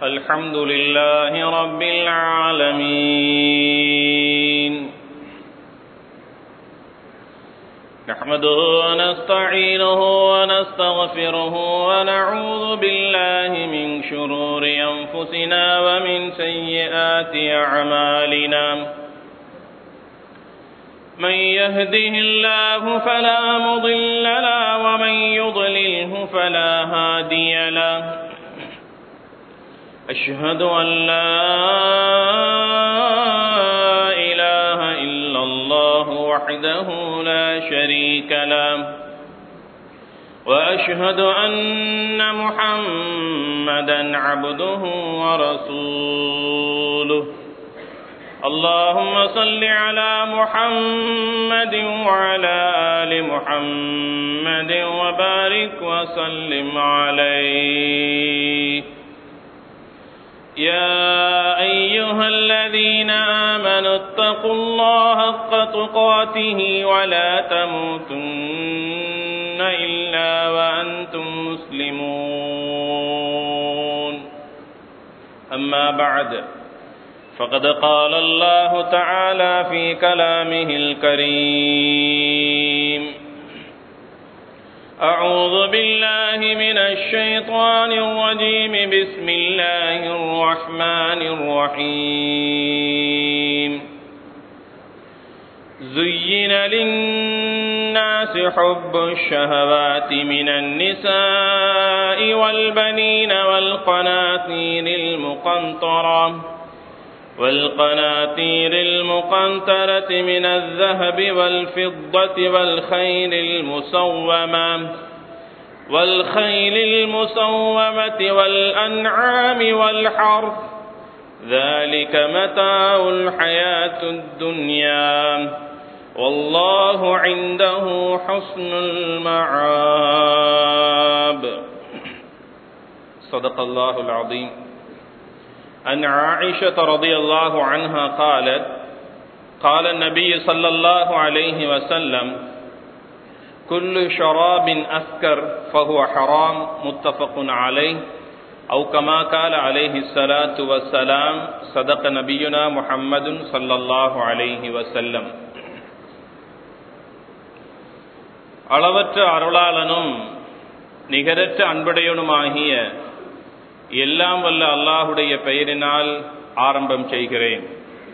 الحمد لله رب العالمين نحمده ونستعينه ونستغفره ونعوذ بالله من شرور أنفسنا ومن سيئات أعمالنا من يهده الله فلا مضل له ومن يضلله فلا هادي له أشهد أن لا إله إلا الله وحده لا شريك له وأشهد أن محمدا عبده ورسوله اللهم صل على محمد وعلى آل محمد وبارك وسلم عليه يا أيها الذين آمنوا اتقوا الله حق تقاته ولا تموتن إلا وأنتم مسلمون أما بعد فقد قال الله تعالى في كلامه الكريم أعوذ بالله من الشيطان الرجيم بسم الله الرحمن الرحيم زين للناس حب الشهوات من النساء والبنين والقناطير المقنطرة والقناطير المقنطرة من الذهب والفضة والخيل المسومة والخيل المسومة والأنعام والحرث ذلك متاع الحياة الدنيا والله عنده حسن المعاب صدق الله العظيم عن عائشة رضي الله عنها قالت قال النبي صلى الله عليه وسلم كل شراب أسكر فهو حرام متفق عليه أو كما قال عليه الصلاة والسلام صدق نبينا محمد صلى الله عليه وسلم அளவற்ற அருளாளனும் நிகரற்ற அன்புடையனுமாகிய எல்லாம் வல்ல அல்லாஹுடைய பெயரினால் ஆரம்பம் செய்கிறேன்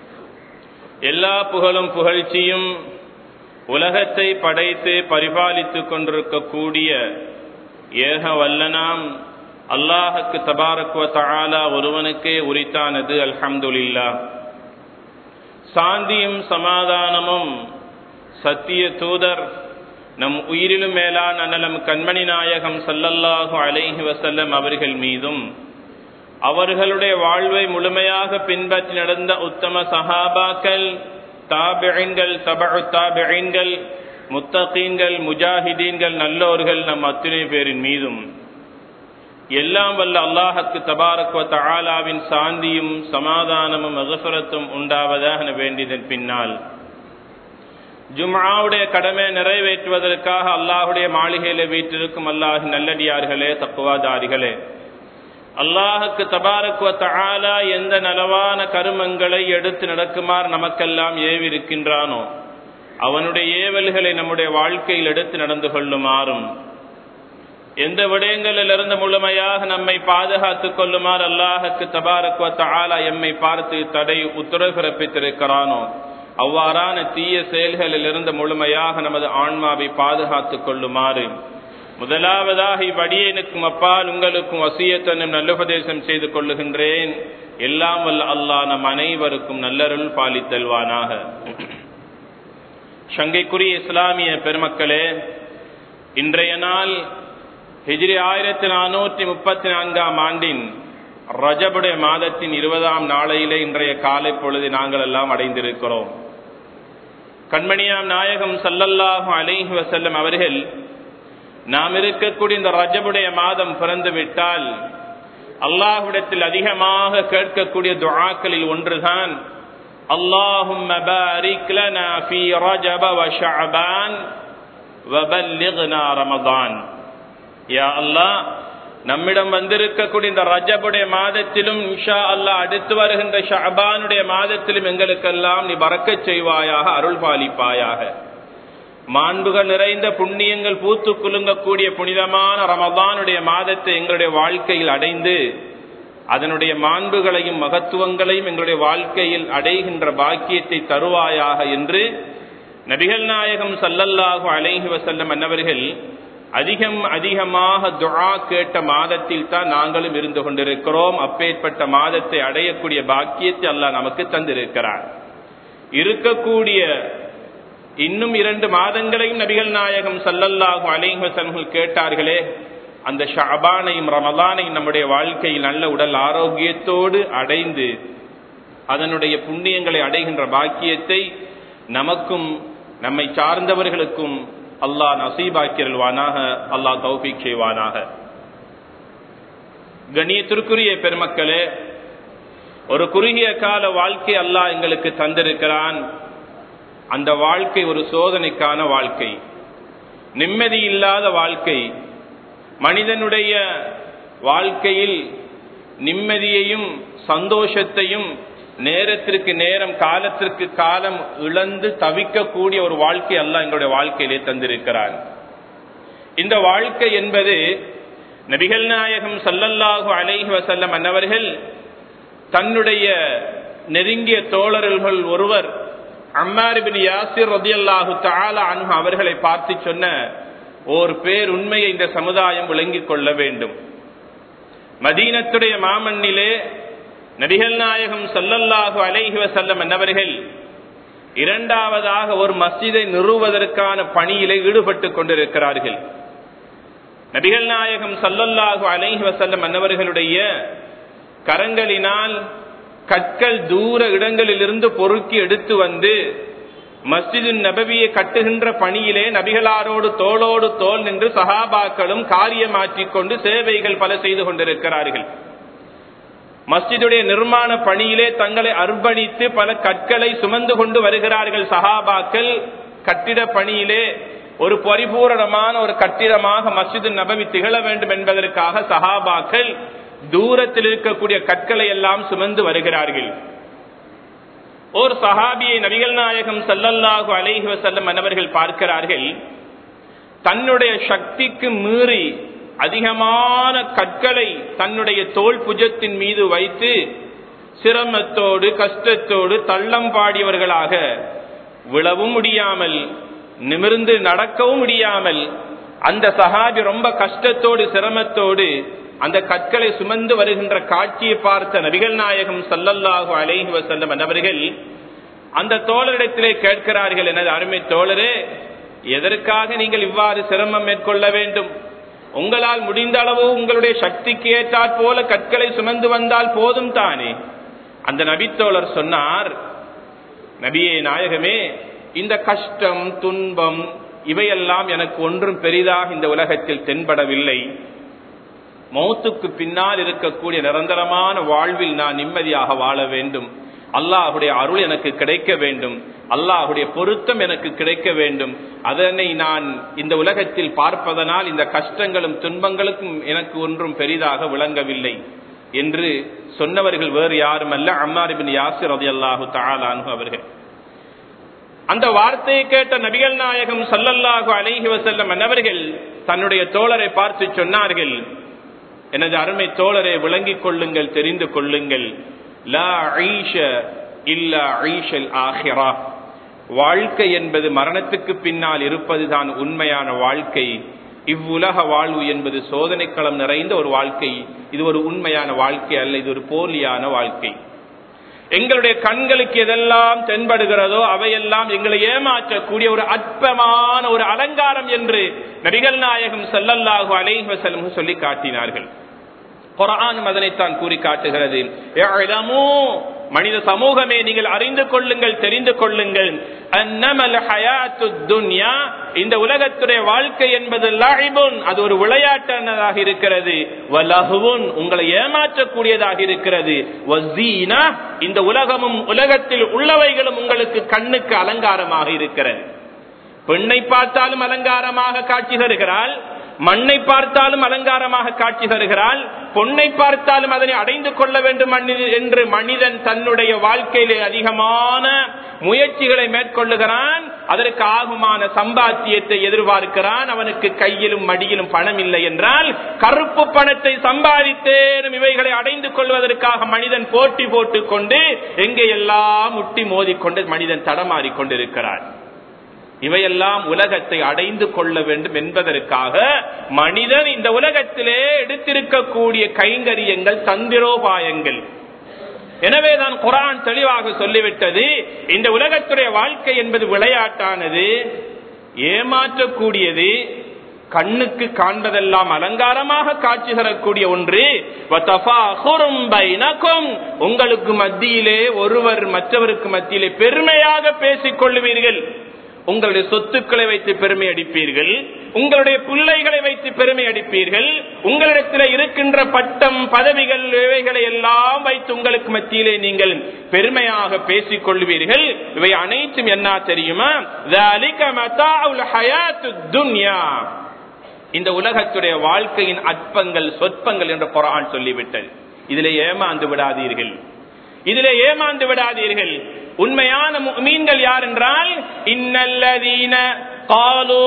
எல்லா புகழும் புகழ்ச்சியும் உலகத்தை படைத்து பரிபாலித்துக் கொண்டிருக்கக்கூடிய ஏக வல்லனாம் அல்லாஹுக்கு தபாரக்குவ தஆலா ஒருவனுக்கே உரித்தானது அல்ஹம்துலில்லா சாந்தியும் சமாதானமும் சத்திய தூதர் நம் உயிரிலும் மேலான அனலம் கண்மணி நாயகம் சல்லல்லாஹு அலைஹி வசல்லம் அவர்கள் மீதும் அவர்களுடைய வாழ்வை முழுமையாக பின்பற்றி நடந்த உத்தம சஹாபாக்கள் தாபிழின்கள் தபு தாபிழின்கள் முத்தகீன்கள் முஜாஹிதீன்கள் நல்லோர்கள் நம் அத்துணை பேரின் மீதும் எல்லாம் வல்ல அல்லாஹக்கு தபாரக்வ தஆலாவின் சாந்தியும் சமாதானமும் அகசுரத்தும் உண்டாவதாக வேண்டியதன் பின்னால் ஜும்ஆவுடைய கடமை நிறைவேற்றுவதற்காக அல்லாஹுடைய மாளிகையில வீட்டிருக்கும் அல்லாஹ் நல்லடியார்களே தக்குவாதாரிகளே அல்லாஹுக்கு தபாரக்குவ தஆலா எந்த நலவான கருமங்களை எடுத்து நடக்குமாறு நமக்கெல்லாம் ஏவிருக்கின்றானோ அவனுடைய ஏவல்களை நம்முடைய வாழ்க்கையில் எடுத்து நடந்து கொள்ளுமாறும் எந்த விடயங்களிலிருந்து முழுமையாக நம்மை பாதுகாத்துக் கொள்ளுமாறு அல்லாஹுக்கு தபாரக்குவ தஆலா எம்மை பார்த்து தடை உத்தரவு பிறப்பித்திருக்கிறானோ அவ்வாறான தீய செயல்களிலிருந்து முழுமையாக நமது ஆன்மாவை பாதுகாத்துக் கொள்ளுமாறு முதலாவதாக இவ்வடியனுக்கும் அப்பால் உங்களுக்கும் வசியத்தனும் நல்லுபதேசம் செய்து கொள்ளுகின்றேன் எல்லாம் வல்ல அல்லாஹ் நம் அனைவருக்கும் நல்லருள் பாலித்தல்வானாக சங்கைக்குரிய இஸ்லாமிய பெருமக்களே இன்றைய நாள் ஹிஜ்ரி ஆயிரத்தி நானூற்றி முப்பத்தி நான்காம் ஆண்டின் ரஜபுடைய மாதத்தின் இருபதாம் நாளையிலே இன்றைய காலை பொழுது நாங்கள் எல்லாம் அடைந்திருக்கிறோம் கண்மணியாம் நாயகம் சல்லல்லாஹு அலைஹி வசல்லம் அவர்கள் நாம் இருக்கக்கூடிய இந்த ரஜபுடைய மாதம் பிறந்து விட்டால் அல்லாஹ்விடத்தில் அதிகமாக கேட்கக்கூடிய துஆக்களில் ஒன்றுதான் اللهم بارك لنا في رجب وشعبان وبلغنا رمضان யா அல்லாஹ் நம்மிடம் வந்திருக்கக்கூடிய இந்த ரஜபுடைய மாதத்திலும் இன்ஷா அல்லா அடுத்து வருகின்ற ஷபானுடைய மாதத்திலும் எங்களுக்கெல்லாம் நீ பறக்க செய்வாயாக அருள் பாலிப்பாயாக மாண்புகள் நிறைந்த புண்ணியங்கள் பூத்து குலுங்கக்கூடிய புனிதமான ரமதானுடைய மாதத்தை எங்களுடைய வாழ்க்கையில் அடைந்து அதனுடைய மாண்புகளையும் மகத்துவங்களையும் எங்களுடைய வாழ்க்கையில் அடைகின்ற பாக்கியத்தை தருவாயாக என்று நபிகள் நாயகம் சல்லல்லாஹு அலைஹி வசல்லம் அன்னவர்கள் அதிகம் அதிகமாக துஆ கேட்ட மாதத்தில் தான் நாங்களும் இருந்து கொண்டிருக்கிறோம் அப்பேற்பட்ட மாதத்தை அடையக்கூடிய பாக்கியத்தை அல்லாஹ் நமக்கு தந்திருக்கிறார் இருக்கக்கூடிய இன்னும் இரண்டு மாதங்களையும் நபிகள் நாயகம் சல்லல்லாஹு அலைஹி வஸல்லம் கேட்டார்களே அந்த ஷாபானையும் ரமலானையும் நம்முடைய வாழ்க்கையில் நல்ல உடல் ஆரோக்கியத்தோடு அடைந்து அதனுடைய புண்ணியங்களை அடைகின்ற பாக்கியத்தை நமக்கும் நம்மை சார்ந்தவர்களுக்கும் அல்லாஹ் நசீபாக்கியல்வானாக அல்லாஹ் தௌபிக் செய்வானாக கணியத்திற்குரிய பெருமக்களே ஒரு குறுகிய கால வாழ்க்கை அல்லாஹ் எங்களுக்கு தந்திருக்கிறான் அந்த வாழ்க்கை ஒரு சோதனைக்கான வாழ்க்கை நிம்மதி இல்லாத வாழ்க்கை மனிதனுடைய வாழ்க்கையில் நிம்மதியையும் சந்தோஷத்தையும் நேரத்திற்கு நேரம் காலத்திற்கு காலம் இழந்து தவிக்கக்கூடிய ஒரு வாழ்க்கை அல்ல எங்களுடைய வாழ்க்கையிலே தந்திருக்கிறார் இந்த வாழ்க்கை என்பது நபிகள் நாயகம் சல்லல்லாஹு அலைஹி வசல்லம் அன்னவர்கள் தன்னுடைய நெருங்கிய தோழர்கள் ஒருவர் அம்மாரிபின் யாசிர் ரதியல்லாஹு தாலா அன்ஹு அவர்களை பார்த்து சொன்ன ஓர் பேர் உண்மையை இந்த சமுதாயம் விளங்கிக் கொள்ள வேண்டும் மதீனத்துடைய மாமண்ணிலே நபிகள் நாயகம் சல்லல்லாஹு அலைஹி வசல்லம் என்னவர்கள் இரண்டாவதாக ஒரு மஸ்ஜிதை நிறுவுவதற்கான பணியிலே ஈடுபட்டுக் கொண்டிருக்கிறார்கள் நபிகள் நாயகம் சல்லல்லாஹு அலைஹி வசல்லம் என்னவர்களுடைய கரங்களினால் கற்கள் தூர இடங்களிலிருந்து பொறுக்கி எடுத்து வந்து மஸ்ஜிது நபவியை கட்டுகின்ற பணியிலே நபிகளாரோடு தோளோடு தோல் நின்று சஹாபாக்களும் காரியமாற்றிக் கொண்டு சேவைகள் பல செய்து கொண்டிருக்கிறார்கள் மஸ்ஜிதுடைய நிர்மாண பணியிலே தங்களை அர்ப்பணித்து பல கற்களை சுமந்து கொண்டு வருகிறார்கள் சஹாபாக்கள் கட்டிட பணியிலே ஒரு பரிபூரணமான ஒரு கட்டிடமாக மஸ்ஜிது நபவி திகழ வேண்டும் என்பதற்காக சஹாபாக்கள் தூரத்தில் இருக்கக்கூடிய கற்களை எல்லாம் சுமந்து வருகிறார்கள் ஒரு சஹாபியை நபிகள் நாயகம் சல்லல்லாஹு அலைஹி வசல்லம் மன்னவர்கள் பார்க்கிறார்கள் தன்னுடைய சக்திக்கு மீறி அதிகமான கற்களை தன்னுடைய தோல் புஜத்தின் மீது வைத்து சிரமத்தோடு கஷ்டத்தோடு தள்ளம் பாடியவர்களாக விழவும் முடியாமல் நிமிர்ந்து நடக்கவும் முடியாமல் அந்த சஹாபி ரொம்ப கஷ்டத்தோடு சிரமத்தோடு அந்த கற்களை சுமந்து வருகின்ற காட்சியை பார்த்த நபிகள் நாயகம் சல்லல்லாஹு அலைஹி வசல்லம் அவர்கள் அந்த தோழரிடத்திலே கேட்கிறார்கள் எனது அருமை தோழரே எதற்காக நீங்கள் இவ்வாறு சிரமம் மேற்கொள்ள வேண்டும் உங்களால் முடிந்த அளவு உங்களுடைய சக்திக்கு ஏற்றாற் போல கற்களை சுமந்து வந்தால் போதும் தானே அந்த நபித்தோழர் சொன்னார் நபியே நாயகமே இந்த கஷ்டம் துன்பம் இவையெல்லாம் எனக்கு ஒன்றும் பெரிதாக இந்த உலகத்தில் தென்படவில்லை மௌத்துக்கு பின்னால் இருக்கக்கூடிய நிரந்தரமான வாழ்வில் நான் நிம்மதியாக வாழ வேண்டும் அல்லாஹுடைய அருள் எனக்கு கிடைக்க வேண்டும் அல்லாஹுடைய பொருத்தம் எனக்கு கிடைக்க வேண்டும் அதனை நான் இந்த உலகத்தில் பார்ப்பதனால் இந்த கஷ்டங்களும் துன்பங்களுக்கும் எனக்கு ஒன்றும் பெரிதாக விளங்கவில்லை என்று சொன்னவர்கள் வேறு யாரும் அல்ல அம்மாரிபின் யாசிர் ரதி அல்லாஹு தாலானு அவர்கள் அந்த வார்த்தையை கேட்ட நபிகள் நாயகம் சல்லல்லாஹு அலைஹி வசல்லம் அன்னவர்கள் தன்னுடைய தோழரை பார்த்து சொன்னார்கள் எனது அருமை தோழரை விளங்கிக் கொள்ளுங்கள் தெரிந்து கொள்ளுங்கள் லா ஐஷ இல்லா ஐஷல் ஆஹிரா வாழ்க்கை என்பது மரணத்துக்கு பின்னால் இருப்பதுதான் உண்மையான வாழ்க்கை இவ்வுலக வாழ்வு என்பது சோதனைக்களம் நிறைந்த ஒரு வாழ்க்கை இது ஒரு உண்மையான வாழ்க்கை அல்ல இது ஒரு போலியான வாழ்க்கை எங்களுடைய கண்களுக்கு எதெல்லாம் தென்படுகிறதோ அவையெல்லாம் எங்களை ஏமாற்றக்கூடிய ஒரு அற்பமான ஒரு அலங்காரம் என்று நபிகள் நாயகம் செல்லல்லாஹு அலைஹி வஸல்லம் சொல்லி காட்டினார்கள் குரான் அதனைத்தான் கூறி காட்டுகிறது மனித சமூகமே நீங்கள் அறிந்து கொள்ளுங்கள் தெரிந்து கொள்ளுங்கள் இந்த உலகத்துடைய வாழ்க்கை என்பது லாஹிபுன் அது ஒரு விளையாட்டானதாக இருக்கிறது வலகுவுன் உங்களை ஏமாற்றக்கூடியதாக இருக்கிறது வசீனா இந்த உலகமும் உலகத்தில் உள்ளவைகளும் உங்களுக்கு கண்ணுக்கு அலங்காரமாக இருக்கிறது பெண்ணை பார்த்தாலும் அலங்காரமாக காட்சி தருகிறாள் மண்ணை பார்த்தாலும் அலங்காரமாக காட்சி தருகிறாள் பொன்னை பார்த்தாலும் அதனை அடைந்து கொள்ள வேண்டும் மனித- என்று மனிதன் தன்னுடைய வாழ்க்கையிலே அதிகமான முயற்சிகளை மேற்கொள்ளுகிறான் அதற்கு ஆகுமான சம்பாத்தியத்தை எதிர்பார்க்கிறான் அவனுக்கு கையிலும் மடியிலும் பணம் இல்லை என்றால் கருப்பு பணத்தை சம்பாதித்தேனும் இவைகளை அடைந்து கொள்வதற்காக மனிதன் போட்டி போட்டுக் கொண்டு எங்கே எல்லாம் முட்டி மோதிக்கொண்டு மனிதன் தடமாறிக் கொண்டிருக்கிறான் இவையெல்லாம் உலகத்தை அடைந்து கொள்ள வேண்டும் என்பதற்காக மனிதன் இந்த உலகத்திலே எடுத்திருக்கக்கூடிய கைங்கரியங்கள் தந்திரோபாயங்கள் எனவேதான் குரான் தெளிவாக சொல்லிவிட்டது இந்த உலகத்துடைய வாழ்க்கை என்பது விளையாட்டானது ஏமாற்றக்கூடியது கண்ணுக்கு காண்பதெல்லாம் அலங்காரமாக காட்சி தரக்கூடிய ஒன்று வத்தஃபாகுரும் பைனக்கும். உங்களுக்கு மத்தியிலே ஒருவர் மற்றவருக்கு மத்தியிலே பெருமையாக பேசிக் கொள்ளுவீர்கள் உங்களுடைய சொத்துக்களை வைத்து பெருமை அடிப்பீர்கள் உங்களுடைய பிள்ளைகளை வைத்து பெருமை அடிப்பீர்கள் உங்களிடத்தில் இருக்கின்ற பட்டம் பதவிகள் இவைகளை எல்லாம் வைத்து உங்களுக்கு மத்தியிலே நீங்கள் பெருமையாக பேசிக் கொள்வீர்கள் இவை அனைத்தும் என்ன தெரியுமா ذَلِكَ مَتَاعُ الْحَيَاةِ الدُّنْيَا. இந்த உலகத்துடைய வாழ்க்கையின் அற்பங்கள் சொற்பங்கள் என்று குரான் சொல்லிவிட்டது இதிலே ஏமாந்து விடாதீர்கள் இதிலே ஏமாந்து விடாதீர்கள் உண்மையான மீன்கள் யார் என்றால் இன்னல்லதீன காலு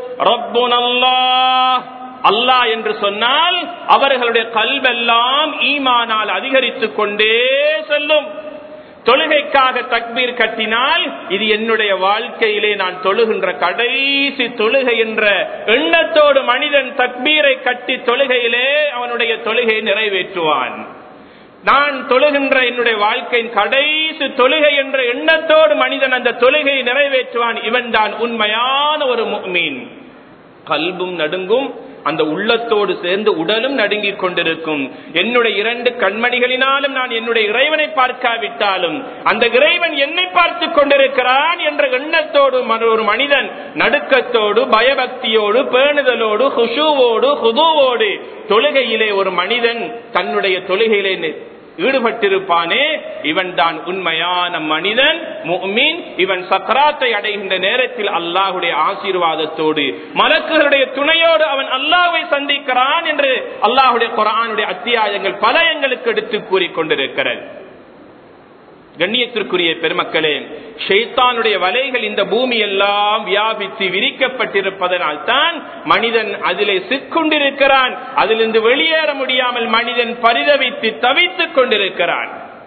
ரப்புனல்லாஹ் அல்லாஹ் என்று சொன்னால் அவர்களுடைய கல்வெல்லாம் ஈமானால் அதிகரித்துக் கொண்டே செல்லும் தொழுகைக்காக தக்பீர் கட்டினால் இது என்னுடைய வாழ்க்கையிலே நான் தொழுகின்ற கடைசி தொழுகை என்ற எண்ணத்தோடு மனிதன் தக்பீரை கட்டி தொழுகையிலே அவனுடைய தொழுகையை நிறைவேற்றுவான் நான் தொழுகின்ற என்னுடைய வாழ்க்கையின் கடைசி தொழுகை என்ற எண்ணத்தோடு மனிதன் அந்த தொழுகையை நிறைவேற்றுவான் இவன் தான் உண்மையான ஒரு மீன் கல்பும் நடுங்கும் அந்த உள்ளத்தோடு சேர்ந்து உடலும் நடுங்கிக் கொண்டிருக்கும் என்னுடைய இரண்டு கண்மணிகளினாலும் நான் என்னுடைய இறைவனை பார்க்காவிட்டாலும் அந்த இறைவன் என்னை பார்த்து கொண்டிருக்கிறான் என்ற எண்ணத்தோடு மறு- ஒரு மனிதன் நடுக்கத்தோடு பயபக்தியோடு பேணுதலோடு ஹுஷுவோடு ஹுதுவோடு தொழுகையிலே ஒரு மனிதன் தன்னுடைய தொழுகையிலே நி- ஈடுபட்டிருப்பானே இவன் தான் உண்மையான மனிதன் முஃமின் இவன் சக்கராத்தை அடைகின்ற நேரத்தில் அல்லாஹுடைய ஆசீர்வாதத்தோடு மலக்குகளுடைய துணையோடு அவன் அல்லாஹ்வை சந்திக்கிறான் என்று அல்லாஹுடைய குரானுடைய அத்தியாயங்கள் பல எங்களுக்கு எடுத்து கூறிக்கொண்டிருக்கிறது கண்ணியத்திற்குரிய பெருமக்களே ஷைத்தானுடைய வலைகள் இந்த பூமி எல்லாம் வியாபித்து விரிக்கப்பட்டிருப்பதனால் தான் மனிதன் அதிலே சிக்கொண்டிருக்கிறான் அதிலிருந்து வெளியேற முடியாமல் மனிதன் பரிதவித்து தவித்துக் கொண்டிருக்கிறான்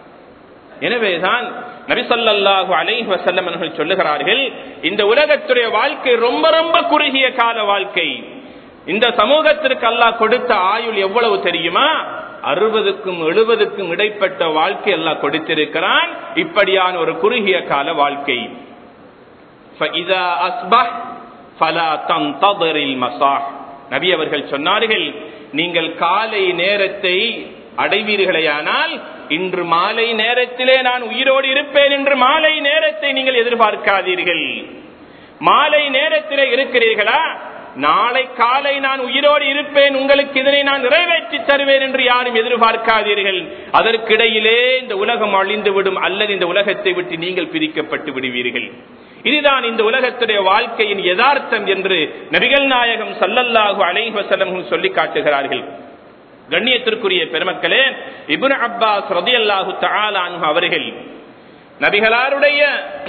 எனவேதான் நபிசல்லாஹு அலைஹி வஸல்லம் அவர்கள் சொல்லுகிறார்கள் இந்த உலகத்துடைய வாழ்க்கை ரொம்ப ரொம்ப குறுகிய கால வாழ்க்கை இந்த சமூகத்திற்கு அல்லாஹ் கொடுத்த ஆயுள் எவ்வளவு தெரியுமா அறுபதுக்கும் எழுபதுக்கும் இடைப்பட்ட வாழ்க்கை அல்லாஹ் கொடுத்திருக்கிறான் இப்படியான ஒரு குறுகிய கால வாழ்க்கை فَإِذَا أَصْبَحْ فَلَا تَنْتَظِرِ الْمَسَاحِ நபி அவர்கள் சொன்னார்கள் நீங்கள் காலை நேரத்தை அடைவீர்களேயானால் இன்று மாலை நேரத்திலே நான் உயிரோடு இருப்பேன் என்று மாலை நேரத்தை நீங்கள் எதிர்பார்க்காதீர்கள் மாலை நேரத்திலே இருக்கிறீர்களா நாளை காலை நான் உயிரோடு இருப்பேன் உங்களுக்கு இதனை நான் நிறைவேற்றி தருவேன் என்று யாரும் எதிர்பார்க்காதீர்கள் அதற்கிடையிலே இந்த உலகம் அழிந்து விடும் அல்லது இந்த உலகத்தை விட்டு நீங்கள் பிரிக்கப்பட்டு விடுவீர்கள் இதுதான் இந்த உலகத்துடைய வாழ்க்கையின் யதார்த்தம் என்று நபிகள் நாயகம் சல்லல்லாஹு அலைஹி வஸல்லம் சொல்லி காட்டுகிறார்கள் கண்ணியத்திற்குரிய பெருமக்களே இப்னு அப்பாஸ் ரதியல்லாஹு தஆலா அன்ஹு அவர்கள் நபிகளாருடைய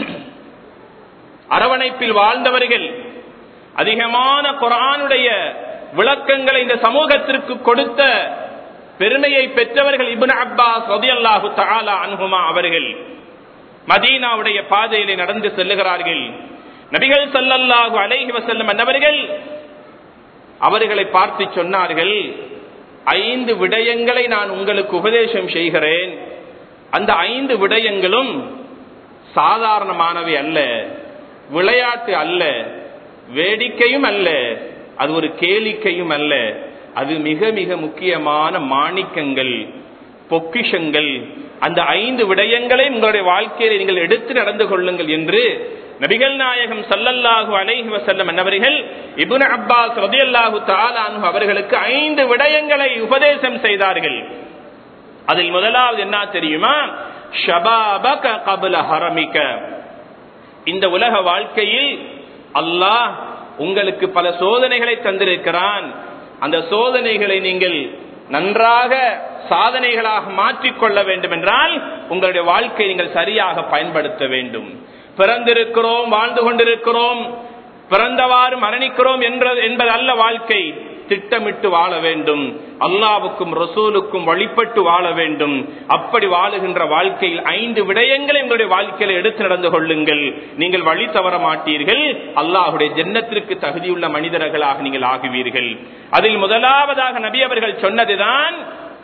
அரவணைப்பில் வாழ்ந்தவர்கள் அதிகமான குரானுடைய விளக்கங்களை இந்த சமூகத்திற்கு கொடுத்த பெருமையை பெற்றவர்கள் இப்னு அப்பாஸ் ரதியல்லாஹு தஆலா அன்ஹுமா அவர்கள் மதீனாவுடைய பாதையிலே நடந்து செல்லுகிறார்கள் நபிகள் ஸல்லல்லாஹு அலைஹி வஸல்லம் அன்னவர்கள் அவர்களை பார்த்து சொன்னார்கள் ஐந்து விடயங்களை நான் உங்களுக்கு உபதேசம் செய்கிறேன் அந்த ஐந்து விடயங்களும் சாதாரணமானவை அல்ல விளையாட்டு அல்ல வேடிக்கையும் அல்ல அது ஒரு கேளிக்கையும் அல்ல அது மிக மிக முக்கியமான மாணிக்கங்கள் பொக்கிஷங்கள் அந்த ஐந்து விடயங்களை உங்களுடைய வாழ்க்கையில நீங்கள் எடுத்து நடந்து கொள்ளுங்கள் என்று நபிகள் நாயகம் சல்லல்லாஹு அலைஹி வஸல்லம் என்பவர்கள் இப்னு அப்பாஸ் ரதியல்லாஹு தஆலா அன்ஹு அவர்களுக்கு ஐந்து விடயங்களை உபதேசம் செய்தார்கள் அதில் முதலாவது என்ன தெரியுமா ஷபாபக கபல ஹரமிக்க இந்த உலக வாழ்க்கையில் அல்லாஹ் உங்களுக்கு பல சோதனைகளை தந்திருக்கிறான் அந்த சோதனைகளை நீங்கள் நன்றாக சாதனைகளாக மாற்றிக்கொள்ள வேண்டும் என்றால் உங்களுடைய வாழ்க்கையை நீங்கள் சரியாக பயன்படுத்த வேண்டும் பிறந்திருக்கிறோம் வாழ்ந்து கொண்டிருக்கிறோம் பிறந்தவாறு மரணிக்கிறோம் என்ற என்பது அல்ல வாழ்க்கை திட்டமிட்டு வாழ வேண்டும் அல்லாவுக்கும் ரசூலுக்கும் வழிபட்டு வாழ வேண்டும் அப்படி வாழுகின்ற வாழ்க்கையில் ஐந்து விடயங்களை உங்களுடைய வாழ்க்கையில எடுத்து நடந்து கொள்ளுங்கள் நீங்கள் வழி தவற மாட்டீர்கள் அல்லாஹுடைய ஜென்னத்திற்கு தகுதியுள்ள மனிதர்களாக நீங்கள் ஆகுவீர்கள் அதில் முதலாவதாக நபி அவர்கள் சொன்னதுதான்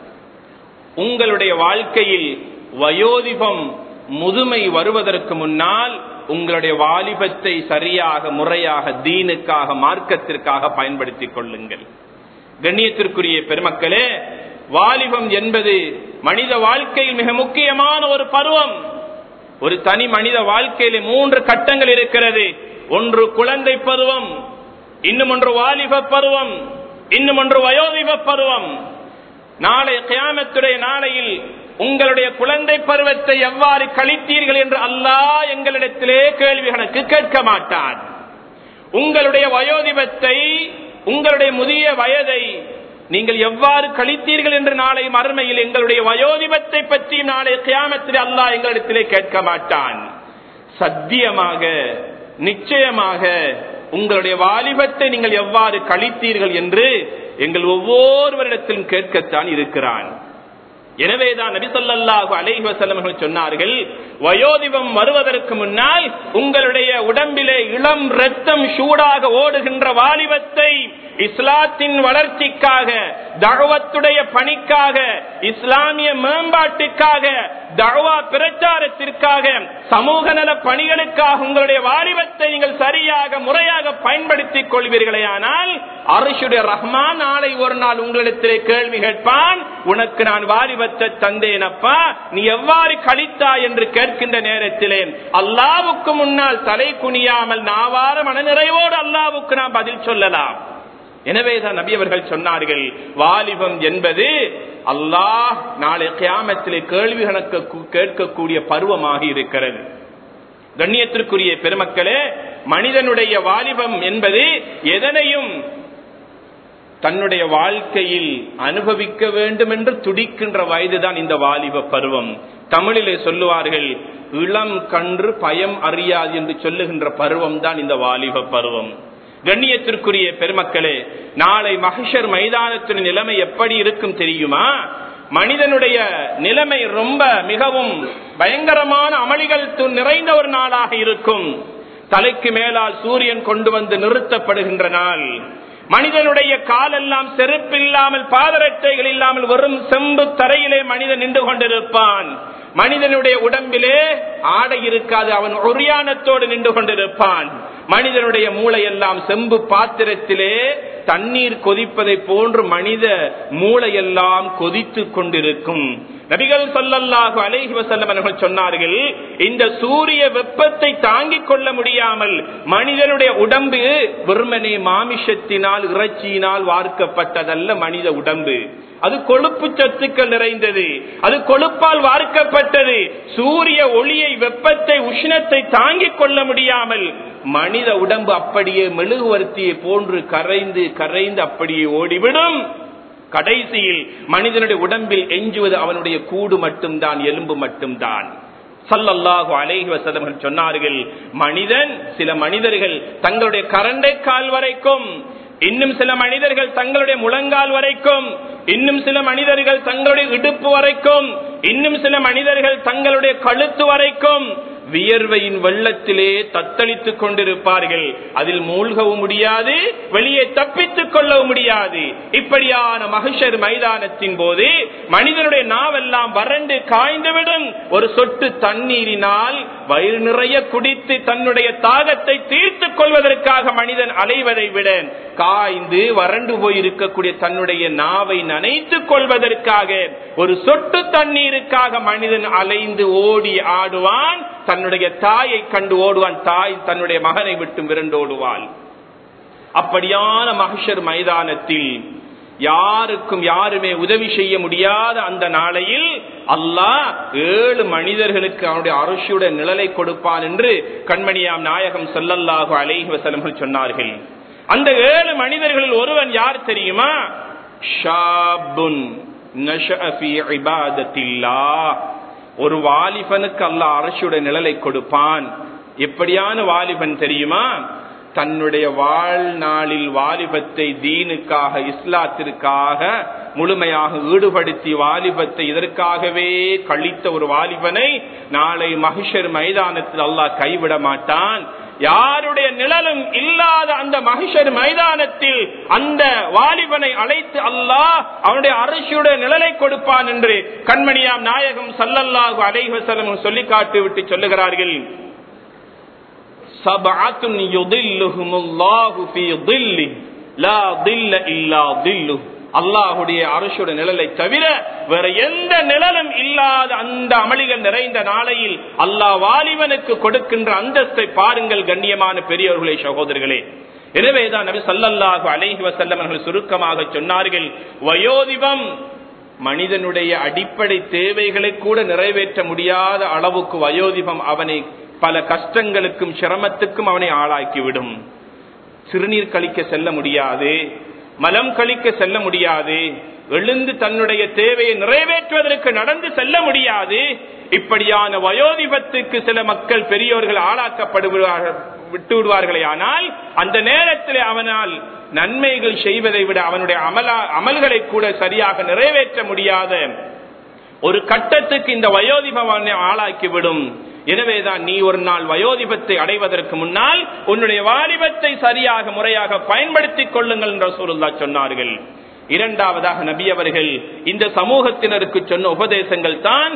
உங்களுடைய வாழ்க்கையில் வயோதிபம் முதுமை வருவதற்கு முன்னால் உங்களுடைய வாலிபத்தை சரியாக முறையாக தீனுக்காக மார்க்கத்திற்காக பயன்படுத்திக் கொள்ளுங்கள் கண்ணியத்திற்குரிய பெருமக்களே வாலிபம் என்பது மனித வாழ்க்கையில் மிக முக்கியமான ஒரு பருவம் ஒரு தனி மனித வாழ்க்கையில மூன்று கட்டங்கள் இருக்கிறது ஒன்று குழந்தை பருவம் இன்னும் ஒன்று வாலிப பருவம் இன்னும் ஒன்று வயோதிப பருவம் நாளை கியாமத்துடைய நாளையில் உங்களுடைய குழந்தை பருவத்தை எவ்வாறு கழித்தீர்கள் என்று அல்லாஹ் எங்களிடத்திலே கேள்வி கணக்கு கேட்க மாட்டான் உங்களுடைய வயோதிபத்தை உங்களுடைய முதிய வயதை நீங்கள் எவ்வாறு கழித்தீர்கள் என்று நாளை மறுமையில் எங்களுடைய வயோதிபத்தை பற்றி நாளை கியாமத்தில் அல்லாஹ் எங்களிடத்திலே கேட்க மாட்டான் சத்தியமாக நிச்சயமாக உங்களுடைய வாலிபத்தை நீங்கள் எவ்வாறு கழித்தீர்கள் என்று எங்கள் ஒவ்வொருவரிடத்திலும் கேட்கத்தான் இருக்கிறான் எனவேதான் நபி சொல்லாஹு அலைஹி வசல்லம் சொன்னார்கள் வயோதிபம் வருவதற்கு முன்னால் உங்களுடைய உடம்பிலே இளம் ரத்தம் சூடாக ஓடுகின்ற வாலிபத்தை இஸ்லாத்தின் வளர்ச்சிக்காக தகவத்துடைய பணிக்காக இஸ்லாமிய மேம்பாட்டுக்காக தகவா பிரச்சாரத்திற்காக சமூக நல பணிகளுக்காக உங்களுடைய வாலிபத்தை நீங்கள் சரியாக முறையாக பயன்படுத்திக் கொள்வீர்களே ஆனால் அரசுடைய ரஹ்மான் நாளை ஒரு நாள் உங்களிடத்திலே கேள்வி கேட்பான் உனக்கு நான் வாலிபத்தை தந்தேனப்பா நீ எவ்வாறு கழித்தாய் என்று கேட்கின்ற நேரத்திலே அல்லாவுக்கு முன்னால் தலை குனியாமல் நாவார மனநிறைவோடு அல்லாவுக்கு நாம் பதில் சொல்லலாம் எனவேதான் நபி அவர்கள் சொன்னார்கள் வாலிபம் என்பது அல்லாஹ் நாளை கியாமத்திலே கேள்வி கணக்கு கேட்கக்கூடிய பருவமாக இருக்கிறது கண்ணியத்திற்குரிய பெருமக்களே மனிதனுடைய வாலிபம் என்பது எதனையும் தன்னுடைய வாழ்க்கையில் அனுபவிக்க வேண்டும் என்று துடிக்கின்ற வயதுதான் இந்த வாலிப பருவம் தமிழிலே சொல்லுவார்கள் இளம் கன்று பயம் அறியாது என்று சொல்லுகின்ற பருவம் தான் இந்த வாலிப பருவம் கண்ணியத்திற்குரிய பெருமக்களே நாளை மகிஷர் மைதானத்தின் நிலைமை எப்படி இருக்கும் தெரியுமா மனிதனுடைய நிலைமை ரொம்ப மிகவும் பயங்கரமான அமளிகள் நிறைந்த ஒரு நாளாக இருக்கும் தலைக்கு மேலால் சூரியன் கொண்டு வந்து நிறுத்தப்படுகின்ற நாள் மனிதனுடைய காலெல்லாம் செருப்பில்லாமல் பாதரட்டைகள் இல்லாமல் வெறும் செம்பு தரையிலே மனிதன் நின்று கொண்டிருப்பான் மனிதனுடைய உடம்பிலே ஆடை இருக்காது அவன் ஒரியானத்தோடு நின்று கொண்டிருப்பான் மனிதனுடைய மூளையெல்லாம் செம்பு பாத்திரத்திலே தண்ணீர் கொதிப்பதை போன்று மனித மூளையெல்லாம் கொதித்து கொண்டிருக்கும் நபிகள் சொல்லல்லாக அலைஹி வசல்லம் அவர்கள் சொன்னார்கள் இந்த சூரிய வெப்பத்தை தாங்கிக் கொள்ள முடியாமல் மனிதனுடைய உடம்பு வெறுமனே மாமிஷத்தினால் இறைச்சியினால் வார்க்கப்பட்டதல்ல மனித உடம்பு அது கொழுப்பு சத்துக்கள் நிறைந்தது அது கொழுப்பால் வார்க்கப்பட்டது சூரிய ஒளியை வெப்பத்தை உஷ்ணத்தை தாங்கிக் கொள்ள முடியாமல் மனித உடம்பு அப்படியே மெழுகுவர்த்தியை போன்று கரைந்து கரைந்து அப்படியே ஓடிவிடும் கடைசியில் மனிதனுடைய உடம்பில் எஞ்சுவது அவனுடைய கூடு மட்டும்தான் எலும்பு மட்டும்தான் சல்லல்லாஹு அலைஹி வசல்லம் சொன்னார்கள் மனிதன் சில மனிதர்கள் தங்களுடைய கரண்டை கால் வரைக்கும் இன்னும் சில மனிதர்கள் தங்களுடைய முழங்கால் வரைக்கும் இன்னும் சில மனிதர்கள் தங்களுடைய இடுப்பு வரைக்கும் இன்னும் சில மனிதர்கள் தங்களுடைய கழுத்து வரைக்கும் வியர்வையின் வெள்ளத்திலே தத்தளித்துக் கொண்டிருப்பார்கள் அதில் மூழ்கவும் முடியாது வெளியே தப்பித்துக் கொள்ளவும் முடியாது இப்படியான மகிஷர் மைதானத்தின் போது மனிதனுடைய நாவெல்லாம் வறண்டு காய்ந்துவிடும் ஒரு சொட்டு தண்ணீரினால் வயிறு நிறைய குடித்து தன்னுடைய தாகத்தை தீர்த்துக் கொள்வதற்காக மனிதன் அலைவதை விட காய்ந்து வறண்டு போய் இருக்கக்கூடிய தன்னுடைய நாவை நனைத்துக் கொள்வதற்காக ஒரு சொட்டு தண்ணீருக்காக மனிதன் அலைந்து ஓடி ஆடுவான் தன்னுடைய தாயை கண்டு ஓடுவான் தாய் தன்னுடைய மகனை விட்டு விரண்டோடுவாள் அப்படியான மகிஷர் மைதானத்தில் யாருக்கும் யாருமே உதவி செய்ய முடியாத அந்த நாளையில் அல்லாஹ் ஏழு மனிதர்களுக்கு அவனுடைய அரசுடைய நிழலை கொடுப்பான் என்று கண்மணியாம் நாயகம் சொல்லல்லாக அலைஹி வசலங்கள் சொன்னார்கள் அந்த ஏழு மனிதர்களில் ஒருவன் யார் தெரியுமா ஷாபுன் நஷஅ ஃபீ இபாதத்தில்லாஹ். ஒரு வாலிபனுக்கு அல்லாஹ் அரசுடைய நிழலை கொடுப்பான் எப்படியான வாலிபன் தெரியுமா தன்னுடைய வாழ்நாளில் வாலிபத்தை தீனுக்காக இஸ்லாத்திற்காக முழுமையாக ஈடுபடுத்தி வாலிபத்தை இதற்காகவே கழித்த ஒரு வாலிபனை நாளை மகிஷர் மைதானத்தில் அல்லாஹ் கைவிட மாட்டான் யாருடைய நிழலும் இல்லாத அந்த மகிஷர் மைதானத்தில் அந்த வாலிபனை அழைத்து அல்லாஹ் அவனுடைய அரசியுடைய நிழலை கொடுப்பான் என்று கண்மணியாம் நாயகம் சல்லல்லாஹு அலைஹி வஸல்லம் சொல்லி காட்டி விட்டு சொல்லுகிறார்கள் சபஅத்துன் யுதில்லுஹுமுல்லாஹு ஃபீ தில்லி லா தில்ல இல்லா தில்லு அல்லாஹுடைய அரசுடைய நிழலை தவிர வேற எந்த நிழலும் இல்லாத அந்த அமளிகள் நிறைந்த நாளையில் அல்லாஹ் வாலிபனுக்கு கொடுக்கின்ற அந்தஸ்தை பாருங்கள் கண்ணியமான பெரியவர்களே சகோதரர்களே எனவேதான் நபி ஸல்லல்லாஹு அலைஹி வஸல்லம் அவர்கள் சுருக்கமாக சொன்னார்கள் வயோதிபம் மனிதனுடைய அடிப்படை தேவைகளை கூட நிறைவேற்ற முடியாத அளவுக்கு வயோதிபம் அவனை பல கஷ்டங்களுக்கும் சிரமத்துக்கும் அவனை ஆளாக்கிவிடும் சிறுநீர் கழிக்க செல்ல முடியாது மலம் கழிக்க செல்ல முடியாது எழுந்து தன்னுடைய தேவையை நிறைவேற்றுவதற்கு நடந்து செல்ல முடியாது இப்படியான வயோதிபத்துக்கு சில மக்கள் பெரியோர்கள் ஆளாக்கப்படுவார்கள் விட்டு விடுவார்களே ஆனால் அந்த நேரத்தில் அவனால் நன்மைகள் செய்வதை விட அவனுடைய அமலா அமல்களை கூட சரியாக நிறைவேற்ற முடியாத ஒரு கட்டத்துக்கு இந்த வயோதிபம் அவனை ஆளாக்கிவிடும் எனவேதான் நீ ஒரு நாள் வயோதிபத்தை அடைவதற்கு முன்னால் உன்னுடைய வாலிபத்தை சரியாக முறையாக பயன்படுத்திக் கொள்ளுங்கள் என்று சூருல்லா சொன்னார்கள் இரண்டாவதாக நபி அவர்கள் இந்த சமூகத்தினருக்கு சொன்ன உபதேசங்கள் தான்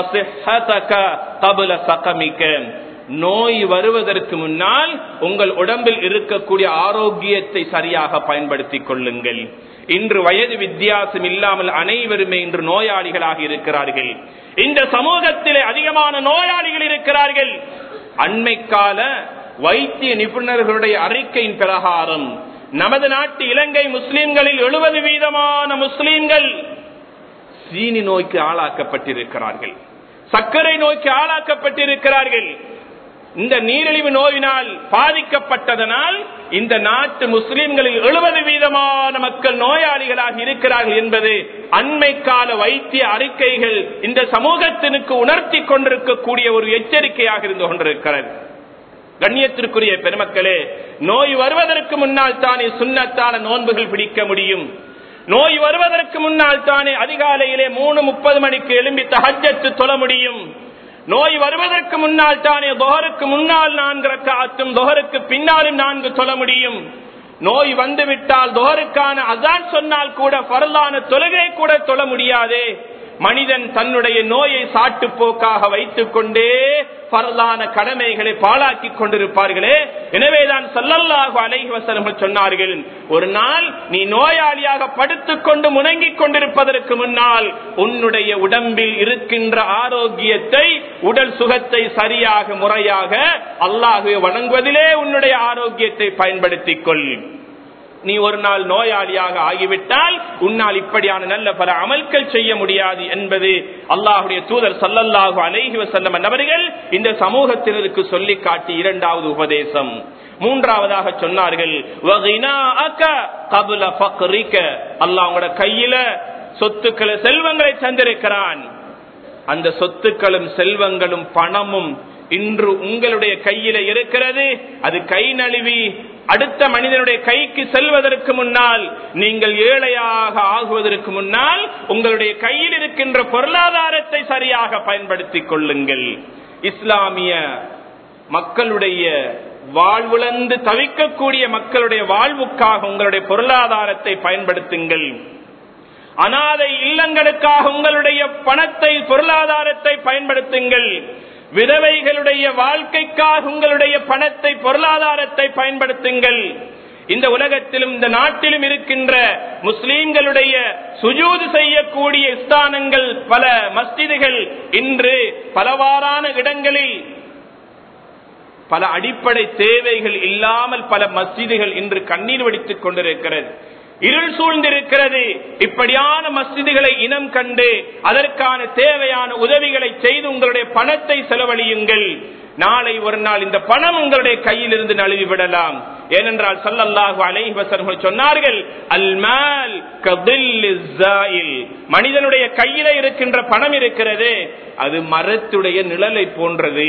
நோய் வருவதற்கு முன்னால் உங்கள் உடம்பில் இருக்கக்கூடிய ஆரோக்கியத்தை சரியாக பயன்படுத்திக் கொள்ளுங்கள் இன்று வயது வித்தியாசம் இல்லாமல் அனைவருமே இன்று நோயாளிகளாக இருக்கிறார்கள் இந்த சமூகத்திலே அதிகமான நோயாளிகள் இருக்கிறார்கள் அண்மை கால வைத்திய நிபுணர்களுடைய அறிக்கையின் பிரகாரம் நமது நாட்டு இலங்கை முஸ்லிம்களில் எழுபது வீதமான முஸ்லிம்கள் சீனி நோய்க்கு ஆளாக்கப்பட்டிருக்கிறார்கள் சர்க்கரை நோய்க்கு ஆளாக்கப்பட்டிருக்கிறார்கள் இந்த நீரிழிவு நோயினால் பாதிக்கப்பட்டதனால் இந்த நாட்டு முஸ்லிம்களில் எழுபது வீதமான மக்கள் நோயாளிகளாக இருக்கிறார்கள் என்பது அண்மை கால வைத்திய அறிக்கைகள் இந்த சமூகத்தினுக்கு உணர்த்தி கொண்டிருக்கக்கூடிய ஒரு எச்சரிக்கையாக இருந்து கொண்டிருக்கிறது கண்ணியத்திற்குரிய பெருமக்களே நோய் வருவதற்கு முன்னால் தானே சுண்ணத்தான நோன்புகள் பிடிக்க முடியும் நோய் வருவதற்கு முன்னால் தானே அதிகாலையிலே மூணு முப்பது மணிக்கு எழும்பி தஹஜத்து தொழ முடியும் நோய் வருவதற்கு முன்னால் தானே தொகருக்கு முன்னால் நான்கு ரக்காத்தும் தொகருக்கு பின்னாலும் நான்கு சொல்ல முடியும் நோய் வந்துவிட்டால் தொகருக்கான அதான் சொன்னால் கூட பரலான தொழுகை கூட தொழ முடியாதே மனிதன் தன்னுடைய நோயை சாட்டு போக்காக வைத்துக் கொண்டே பரலான கடமைகளை பாழாக்கி கொண்டிருப்பார்களே எனவேதான் சல்லல்லாஹு அலைஹி வஸல்லம் சொன்னார்கள் ஒரு நாள் நீ நோயாளியாக படுத்துக் கொண்டு முணங்கிக் கொண்டிருப்பதற்கு முன்னால் உன்னுடைய உடம்பில் இருக்கின்ற ஆரோக்கியத்தை உடல் சுகத்தை சரியாக முறையாக அல்லாஹுவை வணங்குவதிலே உன்னுடைய ஆரோக்கியத்தை பயன்படுத்திக் கொள் நீ ஒரு நாள் நோயாளியாக ஆகிவிட்டால் உன்னால் இப்படியான நல்ல பல அமல்கள் செய்ய முடியாது என்பது அல்லாஹுடைய தூதர் சல்லல்லாஹு அலைஹி வசல்லம் நபர்கள் இந்த சமூகத்தினருக்கு சொல்லி காட்டி இரண்டாவது உபதேசம் மூன்றாவதாக சொன்னார்கள் அல்லாஹ் உங்களோட கையில சொத்துக்களை செல்வங்களை தந்திருக்கிறான் அந்த சொத்துக்களும் செல்வங்களும் பணமும் இன்று உங்களுடைய கையில இருக்கிறது அது கை நழுவி அடுத்த மனிதனுடைய கைக்கு செல்வதற்கு முன்னால் நீங்கள் ஏழையாக ஆகுவதற்கு முன்னால் உங்களுடைய கையில் இருக்கின்ற பொருளாதாரத்தை சரியாக பயன்படுத்திக் கொள்ளுங்கள் இஸ்லாமிய மக்களுடைய வாழ்வுழந்து தவிக்கக்கூடிய மக்களுடைய வாழ்வுக்காக உங்களுடைய பொருளாதாரத்தை பயன்படுத்துங்கள் அனாதை இல்லங்களுக்காக உங்களுடைய பணத்தை பொருளாதாரத்தை பயன்படுத்துங்கள் விதவைகளுடைய வாழ்க்கைக்காக உங்களுடைய பணத்தை பொருளாதாரத்தை பயன்படுத்துங்கள் இந்த உலகத்திலும் இந்த நாட்டிலும் இருக்கின்ற முஸ்லீம்களுடைய சுஜூது செய்யக்கூடிய ஸ்தானங்கள் பல மஸ்ஜிதுகள் இன்று பலவாறான இடங்களில் பல அடிப்படை தேவைகள் இல்லாமல் பல மஸ்ஜிதுகள் இன்று கண்ணீர் வடித்துக் கொண்டிருக்கிறது இருள் சூழ்ந்திருக்கிறது இப்படியான மஸ்ஜிதுகளை இனம் கண்டு அதற்கான தேவையான உதவிகளை செய்து உங்களுடைய பணத்தை செலவழியுங்கள் நாளை ஒரு நாள் இந்த பணம் உங்களுடைய கையில் இருந்து நழுவி விடலாம் ஏனென்றால் சல்லல்லாஹு அலைஹி வஸல்லம் சொன்னார்கள் அல் மால் கதில்லிஸ் ஸாயில் மனிதனுடைய கையில இருக்கின்ற பணம் இருக்கிறது அது மரத்துடைய நிழலை போன்றது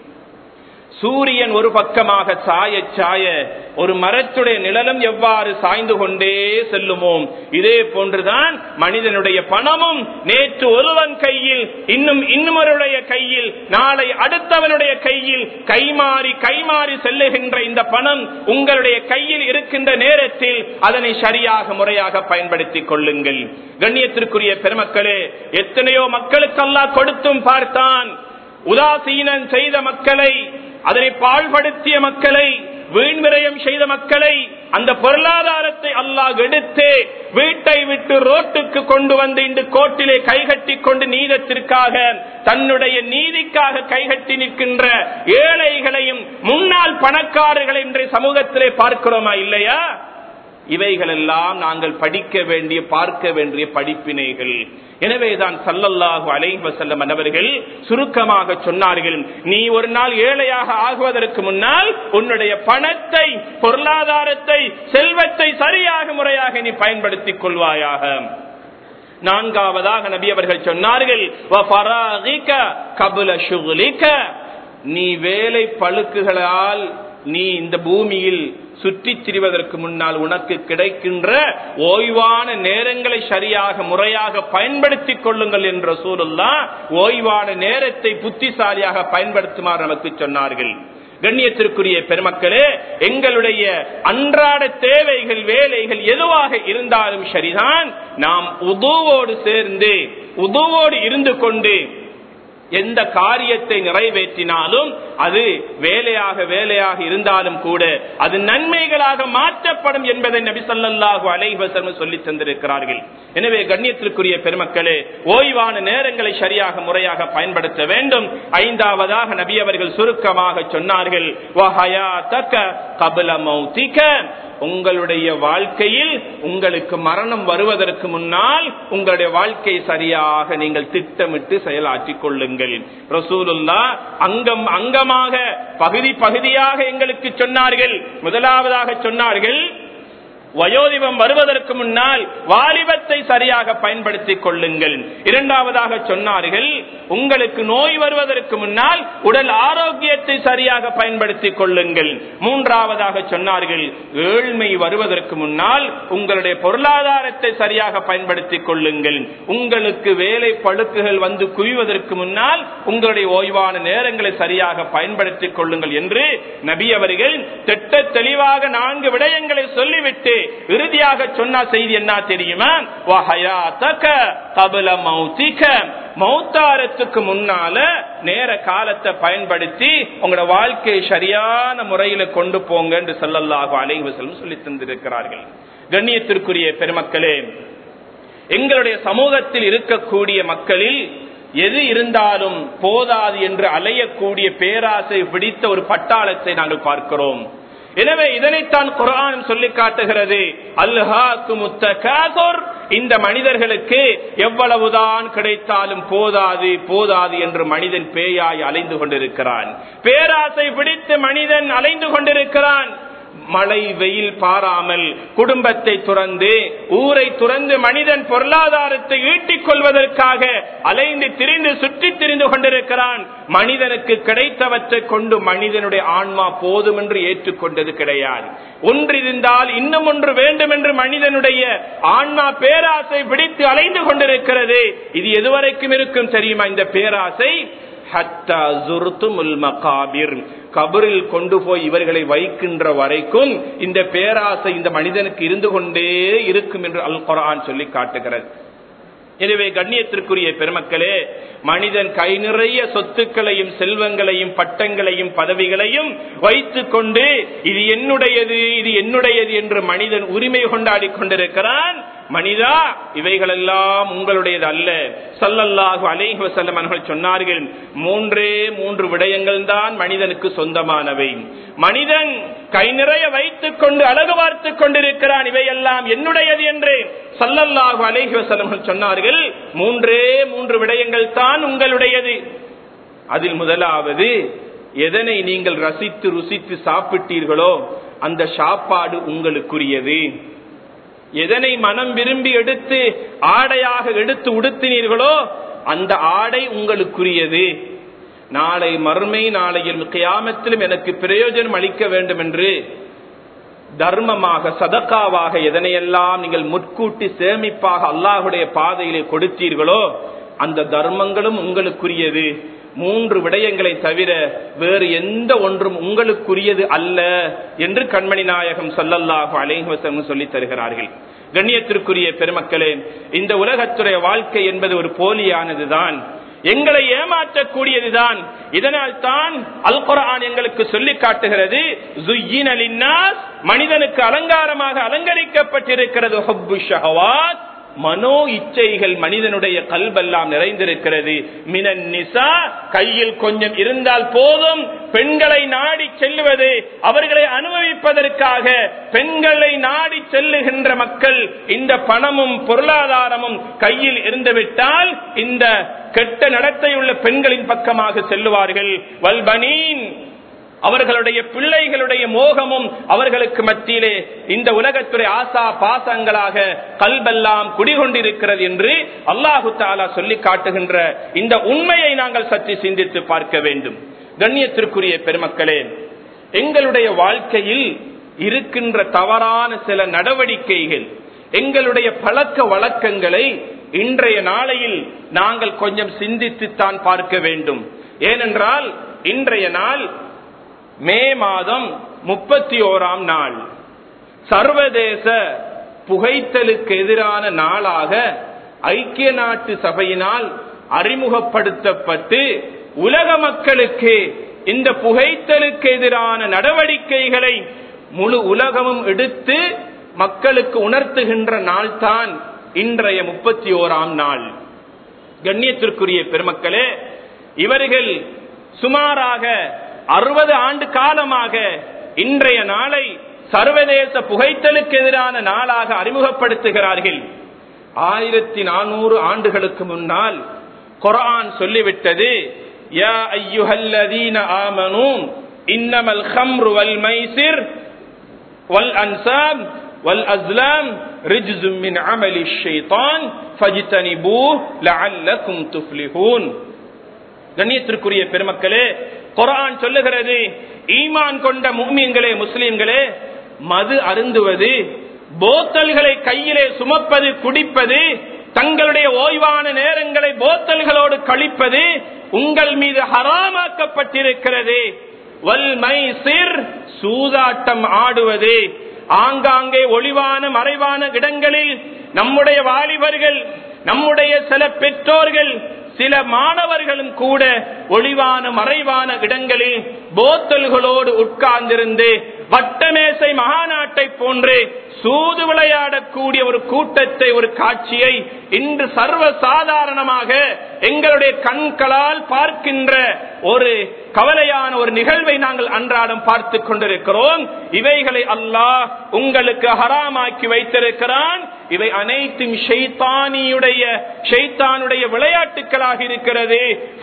சூரியன் ஒரு பக்கமாக சாய சாய ஒரு மரத்துடைய நிழலும் எவ்வாறு சாய்ந்து கொண்டே செல்லுமோ இதே போன்றுதான் மனிதனுடைய பணமும் நேற்று ஒருவன் கையில் இன்னும் இன்னுமருடைய கையில் நாளை அடுத்தவனுடைய கையில் கைமாறி கைமாறி செல்லுகின்ற இந்த பணம் உங்களுடைய கையில் இருக்கின்ற நேரத்தில் அதனை சரியாக முறையாக பயன்படுத்திக் கொள்ளுங்கள் கண்ணியத்திற்குரிய பெருமக்களே எத்தனையோ மக்களுக்கெல்லாம் கொடுத்தும் பார்த்தான் உதாசீனன் செய்த மக்களை அதனை பாழ்படுத்திய மக்களை வீண்விரயம் செய்த மக்களை அந்த பொருளாதாரத்தை அல்லாஹ் எடுத்து வீட்டை விட்டு ரோட்டுக்கு கொண்டு வந்து இன்று கோட்டிலே கைகட்டி கொண்டு நீதத்திற்காக தன்னுடைய நீதிக்காக கைகட்டி நிற்கின்ற ஏழைகளையும் முன்னாள் பணக்காரர்களை இன்றைய சமூகத்திலே பார்க்கிறோமா இல்லையா இவைகளெல்லாம் நாங்கள் படிக்க வேண்டிய பார்க்க வேண்டிய படிப்பினைகள் எனவேதான் சல்லல்லாஹு அலைஹி வஸல்லம் அவர்கள் சுருக்கமாக சொன்னார்கள் நீ ஒரு நாள் ஏழையாக ஆகுவதற்கு முன்னால் உன்னுடைய பணத்தை பொருளாதாரத்தை செல்வத்தை சரியாக முறையாக நீ பயன்படுத்திக் கொள்வாயாக நான்காவதாக நபி அவர்கள் சொன்னார்கள் "வஃபராகிக கபுல ஷுகுலிக." நீ வேலை பழுக்குகளால் நீ இந்த பூமியில் சுற்றித் திரிவதற்கு முன்னால் உனக்கு கிடைக்கின்ற ஓய்வான நேரங்களை சரியாக முறையாக பயன்படுத்திக் கொள்ளுங்கள் என்ற சூழல்லா ஓய்வான நேரத்தை புத்திசாலியாக பயன்படுத்துமாறு நமக்கு சொன்னார்கள் கண்ணியத்திற்குரிய பெருமக்களே எங்களுடைய அன்றாட தேவைகள் வேலைகள் எதுவாக இருந்தாலும் சரிதான் நாம் உதுவோடு சேர்ந்து உதுவோடு இருந்து கொண்டு எந்த காரியத்தை நிறைவேற்றினாலும் அது வேலையாக வேலையாக இருந்தாலும் கூட அது நன்மைகளாக மாற்றப்படும் என்பதை நபி ஸல்லல்லாஹு அலைஹி வஸல்லம் சொல்லி தந்திருக்கிறார்கள் எனவே கண்ணியத்திற்குரிய பெருமக்களே ஓய்வான நேரங்களை சரியாக முறையாக பயன்படுத்த வேண்டும் ஐந்தாவதாக நபி அவர்கள் சுருக்கமாக சொன்னார்கள் வஹயாதக கப்ல மௌதிக உங்களுடைய வாழ்க்கையில் உங்களுக்கு மரணம் வருவதற்கு முன்னால் உங்களுடைய வாழ்க்கை சரியாக நீங்கள் திட்டமிட்டு செயலாற்றிக் கொள்ளுங்கள் ரசூலுல்லா அங்கம் அங்கமாக பகுதி பகுதியாக எங்களுக்கு சொன்னார்கள் முதலாவதாக சொன்னார்கள் வயோதிபம் வருவதற்கு முன்னால் வாலிபத்தை சரியாக பயன்படுத்திக் கொள்ளுங்கள் இரண்டாவதாக சொன்னார்கள் உங்களுக்கு நோய் வருவதற்கு முன்னால் உடல் ஆரோக்கியத்தை சரியாக பயன்படுத்திக் கொள்ளுங்கள் மூன்றாவதாக சொன்னார்கள் ஏழ்மை வருவதற்கு முன்னால் உங்களுடைய பொருளாதாரத்தை சரியாக பயன்படுத்திக் கொள்ளுங்கள் உங்களுக்கு வேலை பழுக்குகள் வந்து குவிவதற்கு முன்னால் உங்களுடைய ஓய்வான நேரங்களை சரியாக பயன்படுத்திக் கொள்ளுங்கள் என்று நபி அவர்கள் திட்ட தெளிவாக நான்கு விடயங்களை சொல்லிவிட்டு இறுதியாக சொன்ன செய்தி என்ன தெரியுமா வஹயாத்தக கபல மௌதிக மௌத்தாரத்துக்கு முன்னால நேர காலத்தை பயன்படுத்தி உங்களோட வாழ்க்கையை சரியான முறையில கொண்டு போங்க என்று சொல்லல்லாக அலைவசலும் சொல்லி தந்திருக்கிறார்கள் கண்ணியத்திற்குரிய பெருமக்களே எங்களுடைய சமூகத்தில் இருக்கக்கூடிய மக்களில் எது இருந்தாலும் போதாது என்று அலையக்கூடிய பேராசை பிடித்த ஒரு பட்டாளத்தை நாங்கள் பார்க்கிறோம் எனவே இதனைத்தான் குரான் சொல்லி காட்டுகிறது அல்ஹாக்கு முத்தகாசோர் இந்த மனிதர்களுக்கு எவ்வளவுதான் கிடைத்தாலும் போதாது போதாது என்று மனிதன் பேயாய் அலைந்து கொண்டிருக்கிறான் பேராசை பிடித்து மனிதன் அலைந்து கொண்டிருக்கிறான் மழை வெயில் பாராமல் குடும்பத்தை துறந்து ஊரை துறந்து மனிதன் பொருளாதாரத்தை ஈட்டிக் கொள்வதற்காக அலைந்து திரிந்து சுற்றி திரிந்து கொண்டிருக்கிறான் மனிதனுக்கு கிடைத்தவற்றை கொண்டு மனிதனுடைய ஆன்மா போதும் என்று ஏற்றுக்கொண்டது கிடையாது ஒன்றிருந்தால் இன்னும் ஒன்று வேண்டும் என்று மனிதனுடைய ஆன்மா பேராசை பிடித்து அலைந்து கொண்டிருக்கிறது இது எதுவரைக்கும் இருக்கும் தெரியுமா இந்த பேராசை கபரில் கொண்டு போய் இவர்களை வைக்கின்ற வரைக்கும் இந்த பேராசை இந்த மனிதனுக்கு இருந்து கொண்டே இருக்கும் என்று அல் குரான் சொல்லி காட்டுகிறது எனவே கண்ணியத்திற்குரிய பெருமக்களே மனிதன் கை நிறைய சொத்துக்களையும் செல்வங்களையும் பட்டங்களையும் பதவிகளையும் வைத்துக் கொண்டு இது என்னுடையது இது என்னுடையது என்று மனிதன் உரிமை கொண்டாடி கொண்டிருக்கிறான் மனிதா இவைகளெல்லாம் உங்களுடையது அல்ல சல்லல்லாஹு அலைஹி வஸல்லம் அவர்கள் சொன்னார்கள் மூன்றே மூன்று விடயங்கள் தான் மனிதனுக்கு சொந்தமானவை மனிதன் கை நிறைய வைத்துக் கொண்டு அழகு பார்த்துக் கொண்டிருக்கிறான் இவையெல்லாம் என்னுடையது என்று சல்லல்லாஹு அலைஹி வஸல்லம் சொன்னார்கள் மூன்றே மூன்று விடயங்கள் தான் உங்களுடையது அதில் முதலாவது எதனை நீங்கள் ரசித்து ருசித்து சாப்பிட்டீர்களோ அந்த சாப்பாடு உங்களுக்குரியது எதனை மனம் விரும்பி எடுத்து ஆடையாக எடுத்து உடுத்தினீர்களோ அந்த ஆடை உங்களுக்குரியது நாளை மறுமை நாளையில் கியாமத்திலும் எனக்கு பிரயோஜனம் அளிக்க வேண்டும் என்று தர்மமாக சதக்காவாக எதனையெல்லாம் நீங்கள் முற்கூட்டி சேமிப்பாக அல்லாஹுடைய பாதையிலே கொடுத்தீர்களோ அந்த தர்மங்களும் உங்களுக்குரியது மூன்று விடயங்களை தவிர வேறு எந்த ஒன்றும் உங்களுக்குரியது அல்ல என்று கண்மணி நாயகம் சல்லல்லாஹு அலைஹசம் சொல்லி தருகிறார்கள் கண்ணியத்திற்குரிய பெருமக்களே இந்த உலகத்துடைய வாழ்க்கை என்பது ஒரு போலியானதுதான் எங்களை ஏமாற்றக்கூடியதுதான் இதனால் தான் அல் குரான் எங்களுக்கு சொல்லி காட்டுகிறது மனிதனுக்கு அலங்காரமாக அலங்கரிக்கப்பட்டிருக்கிறது மனோ இச்சைகள் மனிதனுடைய கல்வெல்லாம் நிறைந்திருக்கிறது மினன் நிசா கையில் கொஞ்சம் இருந்தால் போதும் பெண்களை நாடி செல்லுவது அவர்களை அனுபவிப்பதற்காக பெண்களை நாடி செல்லுகின்ற மக்கள் இந்த பணமும் பொருளாதாரமும் கையில் இருந்துவிட்டால் இந்த கெட்ட நடத்தையுள்ள பெண்களின் பக்கமாக செல்லுவார்கள் வல்பனீன் அவர்களுடைய பிள்ளைகளுடைய மோகமும் அவர்களுக்கு மத்தியிலே இந்த உலகத்துடைய ஆசா பாசங்களாக கல்பெல்லாம் குடிகொண்டிருக்கிறது என்று அல்லாஹு தாலா சொல்லி காட்டுகின்ற இந்த உண்மையை நாங்கள் சற்று சிந்தித்து பார்க்க வேண்டும் கண்ணியத்திற்குரிய பெருமக்களே எங்களுடைய வாழ்க்கையில் இருக்கின்ற தவறான சில நடவடிக்கைகள் எங்களுடைய பழக்க வழக்கங்களை இன்றைய நாளையில் நாங்கள் கொஞ்சம் சிந்தித்துத்தான் பார்க்க வேண்டும் ஏனென்றால் இன்றைய நாள் மே மாதம் முப்பத்தி ஓராம் நாள் சர்வதேச புகைத்தலுக்கு எதிரான நாளாக ஐக்கிய நாட்டு சபையினால் அறிமுகப்படுத்தப்பட்டு உலக மக்களுக்கு இந்த புகைத்தலுக்கு எதிரான நடவடிக்கைகளை முழு உலகமும் எடுத்து மக்களுக்கு உணர்த்துகின்ற நாள் தான் இன்றைய முப்பத்தி ஓராம் நாள் கண்ணியத்திற்குரிய பெருமக்களே இவர்கள் சுமாராக அறுபது ஆண்டு காலமாக இன்றைய நாளை சர்வதேச புகைத்தலுக்கு எதிரான நாளாக அறிமுகப்படுத்துகிறார்கள் ஆயிரத்தி நானூறு ஆண்டுகளுக்கு முன்னால் குரான் சொல்லிவிட்டது யா ஐயுஹல்லதீன ஆமனு இன்னமல் ஹம்ரு வல் மைசிர் வல் அன்சாப் வல் அஸ்லாம் ரிஜ்சும் மின் அமலி ஷைத்தான் ஃபஜ்தனிபூ லஅல்லகும் துஃப்லிஹூன் கண்ணியத்திற்குரிய பெருமக்களே குரான் சொல்லுகிறது ஈமான் கொண்ட முக்மீன்களே முஸ்லிம்களே மது அருந்துவது போத்தல்களை கையிலே சுமப்பது குடிப்பது தங்களுடைய ஓய்வான நேரங்களை போத்தல்களோடு கழிப்பது உங்கள் மீது ஹராமாக்கப்பட்டிருக்கிறது வல்மை சிர் சூதாட்டம் ஆடுவது ஆங்காங்கே ஒளிவான மறைவான இடங்களில் நம்முடைய வாலிபர்கள் நம்முடைய சில பெற்றோர்கள் சில மாணவர்களும் கூட ஒளிவான மறைவான இடங்களில் போத்தல்களோடு உட்கார்ந்திருந்து வட்டமேசை மகாநாட்டை போன்று சூது விளையாடக்கூடிய ஒரு கூட்டத்தை ஒரு காட்சியை இன்று சர்வ சாதாரணமாக எங்களுடைய கண்களால் பார்க்கின்ற ஒரு கவலையான ஒரு நிகழ்வை நாங்கள் அன்றாடம் பார்த்து கொண்டிருக்கிறோம் இவைகளை அல்லாஹ் உங்களுக்கு ஹராமாக்கி வைத்திருக்கிறான் இவை அனைத்தும் ஷைத்தானியுடைய ஷைத்தானுடைய விளையாட்டுகளாக இருக்கிறது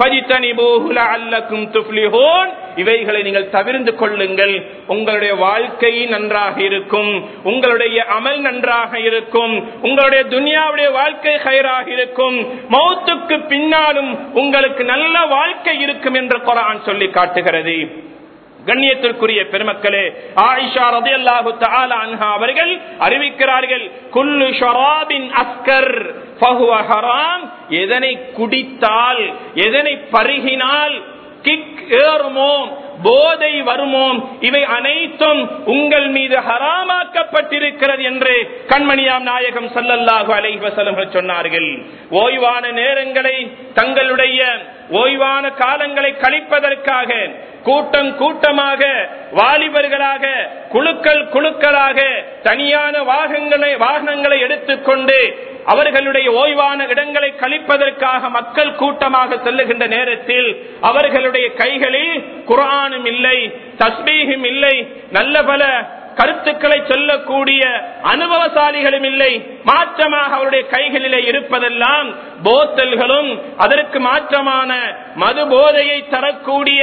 இவைகளை நீங்கள் தவிர்ந்து கொள்ளுங்கள் உங்களுடைய வாழ்க்கை நன்றாக இருக்கும் உங்களுடைய அமல் நன்றாக இருக்கும் உங்களுடைய துனியாவுடைய வாழ்க்கை கயிறாக இருக்கும் மௌத்துக்கு பின்னாலும் உங்களுக்கு நல்ல வாழ்க்கை இருக்கும் என்று குரான் சொல்லி காட்டுகிறது கண்ணியத்திற்குரிய பெருமக்களே ஆயிஷா ரதி அல்லாஹு அன்ஹா அவர்கள் அறிவிக்கிறார்கள் குல்லு ஷராபின் அஸ்கர் ஹராம் எதனை குடித்தால் எதனை பருகினால் கிக் ஏறுமோ போதை வருமோ இவை அனைத்தும் உங்கள் மீது ஹராமாக்கப்பட்டிருக்கிறது என்று கண்மணியாம் நாயகம் சல்லல்லாஹு அலைஹி வஸல்லம் சொன்னார்கள் ஓய்வான நேரங்களை தங்களுடைய ஓய்வான காலங்களை கழிப்பதற்காக கூட்டம் கூட்டமாக வாலிபர்களாக குழுக்கள் குழுக்களாக தனியான வாகனங்களை வாகனங்களை எடுத்துக்கொண்டு அவர்களுடைய ஓய்வான இடங்களை கழிப்பதற்காக மக்கள் கூட்டமாக செல்லுகின்ற நேரத்தில் அவர்களுடைய கைகளில் குரானும் இல்லை தஸ்மீகும் இல்லை நல்ல பல கருத்துக்களை சொல்லக்கூடிய அனுபவசாலிகளும் இல்லை மாற்றமாக அவருடைய கைகளிலே இருப்பதெல்லாம் போத்தல்களும் அதற்கு மாற்றமான மது போதையை தரக்கூடிய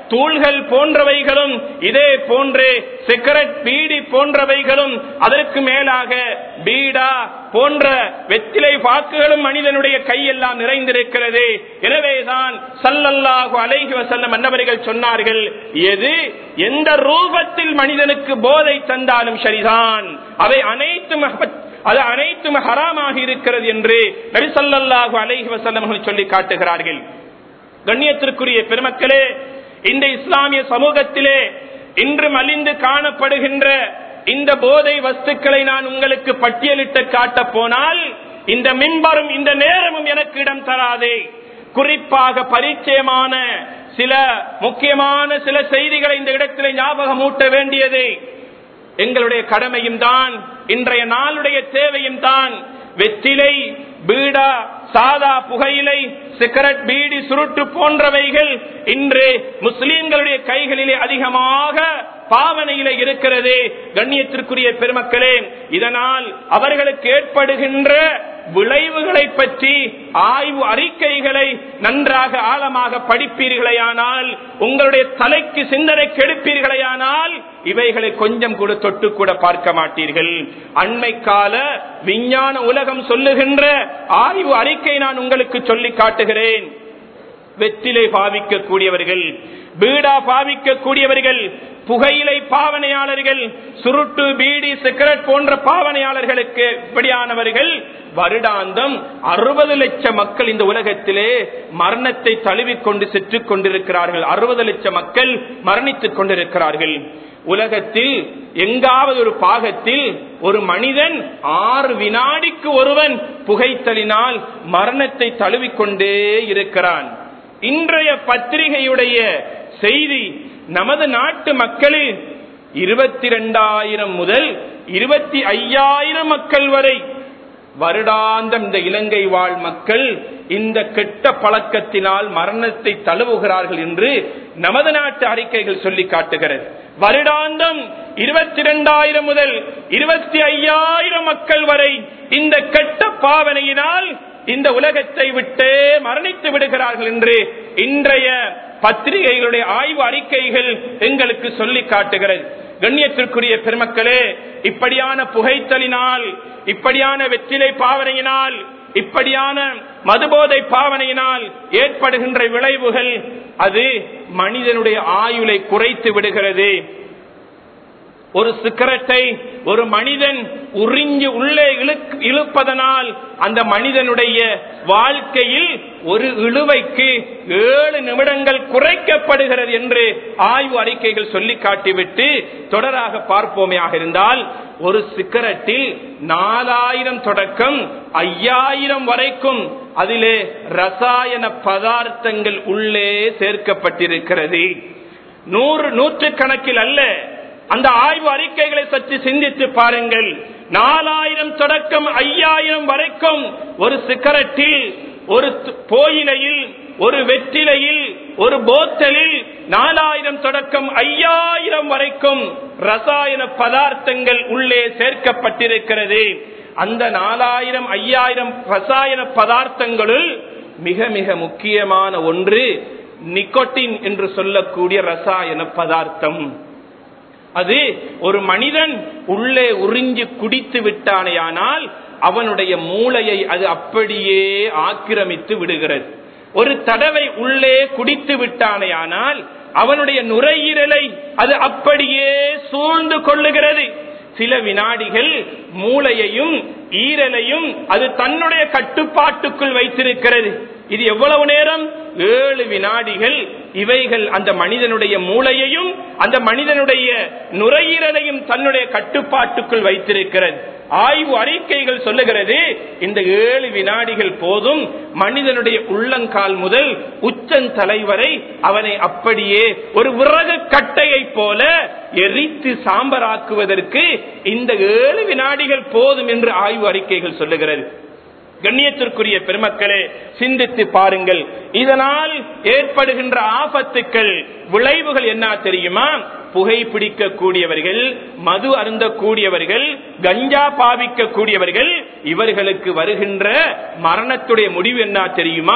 தூள்கள் போன்றவைகளும் இதே போன்று சிகரெட் பீடி போன்றவைகளும் அதற்கு மேலாக பீடா போன்ற வெத்திலை பாக்குகளும் மனிதனுடைய கையெல்லாம் நிறைந்திருக்கிறது எனவேதான் சல்லல்லாஹு அலைஹி வசல்லம் அன்னவர்கள் சொன்னார்கள் எது எந்த ரூபத்தில் மனிதனுக்கு போதை தந்தாலும் சரிதான் அவை அனைத்தும் அது அனைத்தும் ஹராமாக இருக்கிறது என்று நபிசல்லாஹு அலைஹி வசல்லம் சொல்லி காட்டுகிறார்கள் கண்ணியத்திற்குரிய பெருமக்களே இந்த இஸ்லாமிய சமூகத்திலே இன்று மலிந்து காணப்படுகின்ற இந்த போதை வஸ்துக்களை நான் உங்களுக்கு பட்டியலிட்டு காட்ட போனால் இந்த மின்பரும் இந்த நேரமும் எனக்கு இடம் தராதே குறிப்பாக பரிச்சயமான சில முக்கியமான சில செய்திகளை இந்த இடத்தில் ஞாபகம் ஊட்ட வேண்டியது எங்களுடைய கடமையும் தான் இன்றைய நாளுடைய தேவையும் தான் வெற்றிலை பீடா சாதா புகையிலை சிகரெட் பீடி சுருட்டு போன்றவைகள் இன்று முஸ்லீம்களுடைய கைகளிலே அதிகமாக பாவனையில இருக்கிறது கண்ணியத்திற்குரிய பெருமக்களே இதனால் அவர்களுக்கு ஏற்படுகின்ற விளைவுகளை பற்றி ஆய்வு அறிக்கைகளை நன்றாக ஆழமாக படிப்பீர்களேயானால் உங்களுடைய தலைக்கு சிந்தனை கெடுப்பீர்களேயானால் இவைகளை கொஞ்சம் கூட தொட்டு கூட பார்க்க மாட்டீர்கள் அண்மை கால விஞ்ஞான உலகம் சொல்லுகின்ற ஆய்வு அறிக்கை நான் உங்களுக்கு சொல்லி காட்டுகிறேன் வெற்றிலை பாவிக்கக்கூடியவர்கள் பீடா பாவிக்கக்கூடியவர்கள் புகையிலை பாவனையாளர்கள் சுருட்டு பீடி சிகரெட் போன்ற பாவனையாளர்களுக்கு இப்படியானவர்கள் வருடாந்தம் அறுபது லட்சம் மக்கள் இந்த உலகத்திலே மரணத்தை தழுவிக்கொண்டு செற்றுக் கொண்டிருக்கிறார்கள் அறுபது லட்சம் மக்கள் மரணித்துக் கொண்டிருக்கிறார்கள் உலகத்தில் எங்காவது ஒரு பாகத்தில் ஒரு மனிதன் ஆறு வினாடிக்கு ஒருவன் புகைத்தலினால் மரணத்தை தழுவிக்கொண்டே இருக்கிறான் இன்றைய பத்திரிகையுடைய செய்தி நமது நாட்டு மக்களில் இருபத்தி இரண்டாயிரம் முதல் இருபத்தி ஐயாயிரம் மக்கள் வரை வருடாந்தம் இந்த இலங்கை வாழ் மக்கள் இந்த கெட்ட பழக்கத்தினால் மரணத்தை தழுவுகிறார்கள் என்று நமது நாட்டு அறிக்கைகள் சொல்லி காட்டுகிறது வருடாந்தம் இருபத்தி இரண்டாயிரம் முதல் இருபத்தி ஐயாயிரம் மக்கள் வரை இந்த கெட்ட பாவனையினால் இந்த உலகத்தை விட்டு மரணித்து விடுகிறார்கள் என்று இன்றைய பத்திரிகைகளுடைய ஆய்வு அறிக்கைகள் எங்களுக்கு சொல்லி காட்டுகிறது கண்ணியத்திற்குரிய பெருமக்களே இப்படியான புகைத்தலினால் இப்படியான வெற்றிலை பாவனையினால் இப்படியான மதுபோதை பாவனையினால் ஏற்படுகின்ற விளைவுகள் அது மனிதனுடைய ஆயுளை குறைத்து விடுகிறது ஒரு சிகரெட்டை ஒரு மனிதன் உறிஞ்சு உள்ளே இழுப்பதனால் அந்த மனிதனுடைய வாழ்க்கையில் ஒரு இழுவைக்கு ஏழு நிமிடங்கள் குறைக்கப்படுகிறது என்று ஆய்வு அறிக்கைகள் சொல்லி காட்டிவிட்டு தொடராக பார்ப்போமையாக இருந்தால் ஒரு சிகரெட்டில் நாலாயிரம் தொடக்கம் ஐயாயிரம் வரைக்கும் அதிலே ரசாயன பதார்த்தங்கள் உள்ளே சேர்க்கப்பட்டிருக்கிறது நூறு நூற்று கணக்கில் அல்ல அந்த ஆய்வு அறிக்கைகளை சற்று சிந்தித்து பாருங்கள் நாலாயிரம் தொடக்கம் ஐயாயிரம் வரைக்கும் ஒரு சிகரெட்டில் ஒரு போயிலையில் ஒரு வெற்றிலையில் ஒரு போத்தலில் நாலாயிரம் தொடக்கம் ஐயாயிரம் வரைக்கும் ரசாயன பதார்த்தங்கள் உள்ளே சேர்க்கப்பட்டிருக்கிறது அந்த நாலாயிரம் ஐயாயிரம் ரசாயன பதார்த்தங்களுள் மிக மிக முக்கியமான ஒன்று நிக்கோட்டின் என்று சொல்லக்கூடிய ரசாயன பதார்த்தம் அது ஒரு மனிதன் உள்ளே உறிஞ்சி குடித்து விட்டானேயானால் அவனுடைய மூளையை அது அப்படியே ஆக்கிரமித்து விடுகிறது ஒரு தடவை உள்ளே குடித்து விட்டானேயானால் அவனுடைய நுரையீரலை அது அப்படியே சூழ்ந்து கொள்ளுகிறது சில வினாடிகள் மூளையையும் ஈரலையும் அது தன்னுடைய கட்டுப்பாட்டுக்குள் வைத்திருக்கிறது இது எவ்வளவு நேரம் ஏழு வினாடிகள் இவைகள் அந்த மனிதனுடைய மூளையையும் அந்த மனிதனுடைய நுரையீரலையும் தன்னுடைய கட்டுப்பாட்டுக்குள் வைத்திருக்கிறது ஆய்வு அறிக்கைகள் சொல்லுகிறது இந்த ஏழு வினாடிகள் போதும் மனிதனுடைய உள்ளங்கால் முதல் உச்சன் தலைவரை அவனை அப்படியே ஒரு விறகு கட்டையை போல எரித்து சாம்பராக்குவதற்கு இந்த ஏழு வினாடிகள் போதும் என்று ஆய்வு அறிக்கைகள் சொல்லுகிறது கண்ணியத்திற்குரிய பெருமக்களே சிந்தித்து பாருங்கள் இதனால் ஏற்படுகின்ற ஆபத்துக்கள் விளைவுகள் என்ன தெரியுமா புகை பிடிக்கக்கூடியவர்கள் மது அருந்தக்கூடியவர்கள் கஞ்சா பாவிக்கக்கூடியவர்கள் இவர்களுக்கு வருகின்ற மரணத்துடைய முடிவு என்ன தெரியுமா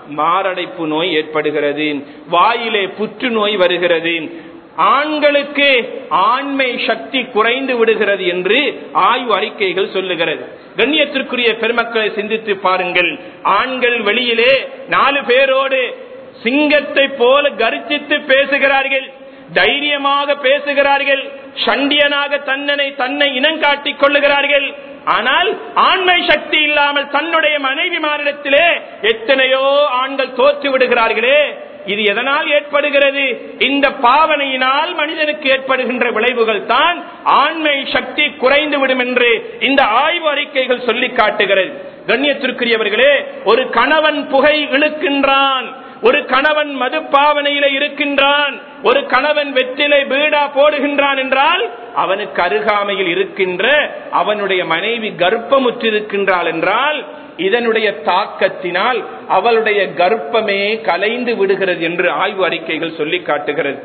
மாரடைப்பு நோய் ஏற்படுகிறது வாயிலே புற்றுநோய் வருகிறது ஆண்களுக்கு ஆண்மை சக்தி குறைந்து விடுகிறது என்று ஆய்வு அறிக்கைகள் சொல்லுகிறது கண்ணியத்திற்குரிய பெருமக்களை சிந்தித்து பாருங்கள் ஆண்கள் வெளியிலே நாலு பேரோடு சிங்கத்தை போல கர்ஜித்து பேசுகிறார்கள் தைரியமாக பேசுகிறார்கள் சண்டியனாக தன்னனை தன்னை இனங்காட்டிக் கொள்ளுகிறார்கள் ஆனால் ஆண்மை சக்தி இல்லாமல் தன்னுடைய மனைவிமாரிடத்திலே எத்தனையோ ஆண்கள் தோற்று விடுகிறார்களே இது எதனால் ஏற்படுகிறது இந்த பாவனையினால் மனிதனுக்கு ஏற்படுகின்ற விளைவுகள் தான் ஆண்மை சக்தி குறைந்து விடும் என்று இந்த ஆய்வு அறிக்கைகள் சொல்லி காட்டுகிறது கண்ணியத்திற்குரியவர்களே ஒரு கணவன் புகை இழுக்கின்றான் ஒரு கணவன் மது பாவனையில இருக்கின்றான் ஒரு கணவன் வெற்றிலை பீடா போடுகின்றான் என்றால் அவனுக்கு அருகாமையில் இருக்கின்ற அவனுடைய மனைவி கர்ப்பமுற்றிருக்கின்றாள் என்றால் இதனுடைய தாக்கத்தினால் அவளுடைய கர்ப்பமே கலைந்து விடுகிறது என்று ஆய்வு அறிக்கைகள் சொல்லி காட்டுகிறது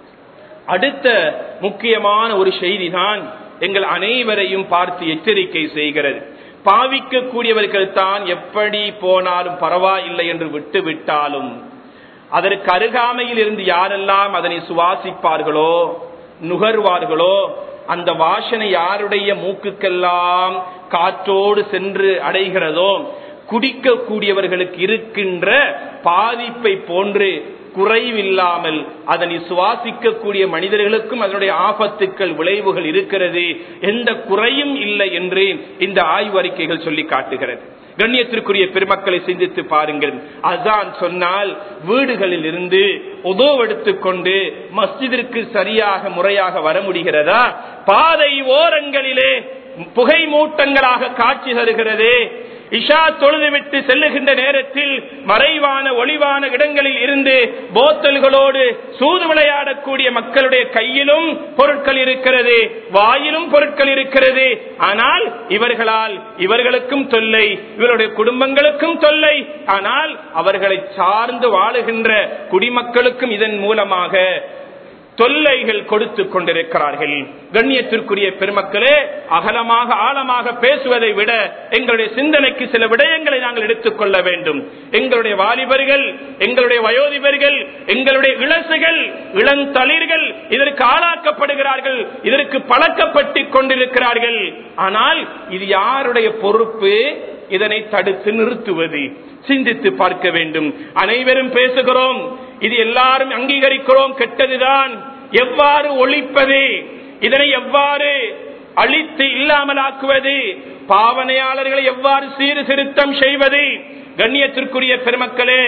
அடுத்த முக்கியமான ஒரு செய்திதான் எங்கள் அனைவரையும் பார்த்து எச்சரிக்கை செய்கிறது பாவிக்கக்கூடியவர்கள் தான் எப்படி போனாலும் பரவாயில்லை என்று விட்டு விட்டாலும் அதற்கு அருகாமையில் இருந்து யாரெல்லாம் அதனை சுவாசிப்பார்களோ நுகர்வார்களோ அந்த வாசனை யாருடைய மூக்குக்கெல்லாம் காற்றோடு சென்று அடைகிறதோ குடிக்கக்கூடியவர்களுக்கு இருக்கின்ற பாதிப்பை போன்று குறைவில்லாமல் அதனை சுவாசிக்கக்கூடிய மனிதர்களுக்கும் அதனுடைய ஆபத்துக்கள் விளைவுகள் இருக்கிறது எந்த குறையும் இல்லை என்று இந்த ஆய்வறிக்கைகள் சொல்லி காட்டுகிறது கண்ணியத்திற்குரிய பெருமக்களை சிந்தித்து பாருங்கள் அதான் சொன்னால் வீடுகளில் இருந்து உதவெடுத்துக் கொண்டு மஸ்ஜிதிற்கு சரியாக முறையாக வர முடிகிறதா பாதை ஓரங்களிலே புகை மூட்டங்களாக காட்சி தருகிறது இஷா தொழுதுவிட்டு செல்லுகின்ற நேரத்தில் மறைவான ஒளிவான இடங்களில் இருந்து போத்தல்களோடு சூது விளையாடக்கூடிய மக்களுடைய கையிலும் பொருட்கள் இருக்கிறது வாயிலும் பொருட்கள் இருக்கிறது ஆனால் இவர்களால் இவர்களுக்கும் தொல்லை இவருடைய குடும்பங்களுக்கும் தொல்லை ஆனால் அவர்களை சார்ந்து வாழுகின்ற குடிமக்களுக்கும் இதன் மூலமாக தொல்லைகள் கொடுத்து கொண்டிருக்கிறார்கள் கண்ணியத்திற்குரிய பெருமக்களே அகலமாக ஆழமாக பேசுவதை விட எங்களுடைய சிந்தனைக்கு சில விடயங்களை நாங்கள் எடுத்துக்கொள்ள வேண்டும் எங்களுடைய வாலிபர்கள் எங்களுடைய வயோதிபர்கள் எங்களுடைய இளசுகள் இளந்தளிர்கள் இதற்கு ஆளாக்கப்படுகிறார்கள் இதற்கு பழக்கப்பட்டு கொண்டிருக்கிறார்கள் ஆனால் இது யாருடைய பொறுப்பு இதனை தடுத்து நிறுத்துவது சிந்தித்து பார்க்க வேண்டும் அனைவரும் பேசுகிறோம் இது எல்லாரும் அங்கீகரிக்கிறோம் கெட்டதுதான் எவ்வாறு ஒழிப்பது இதனை எவ்வாறு அழித்து இல்லாமலாக்குவது பாவனையாளர்களை எவ்வாறு சீர்திருத்தம் செய்வது கண்ணியத்திற்குரிய பெருமக்களே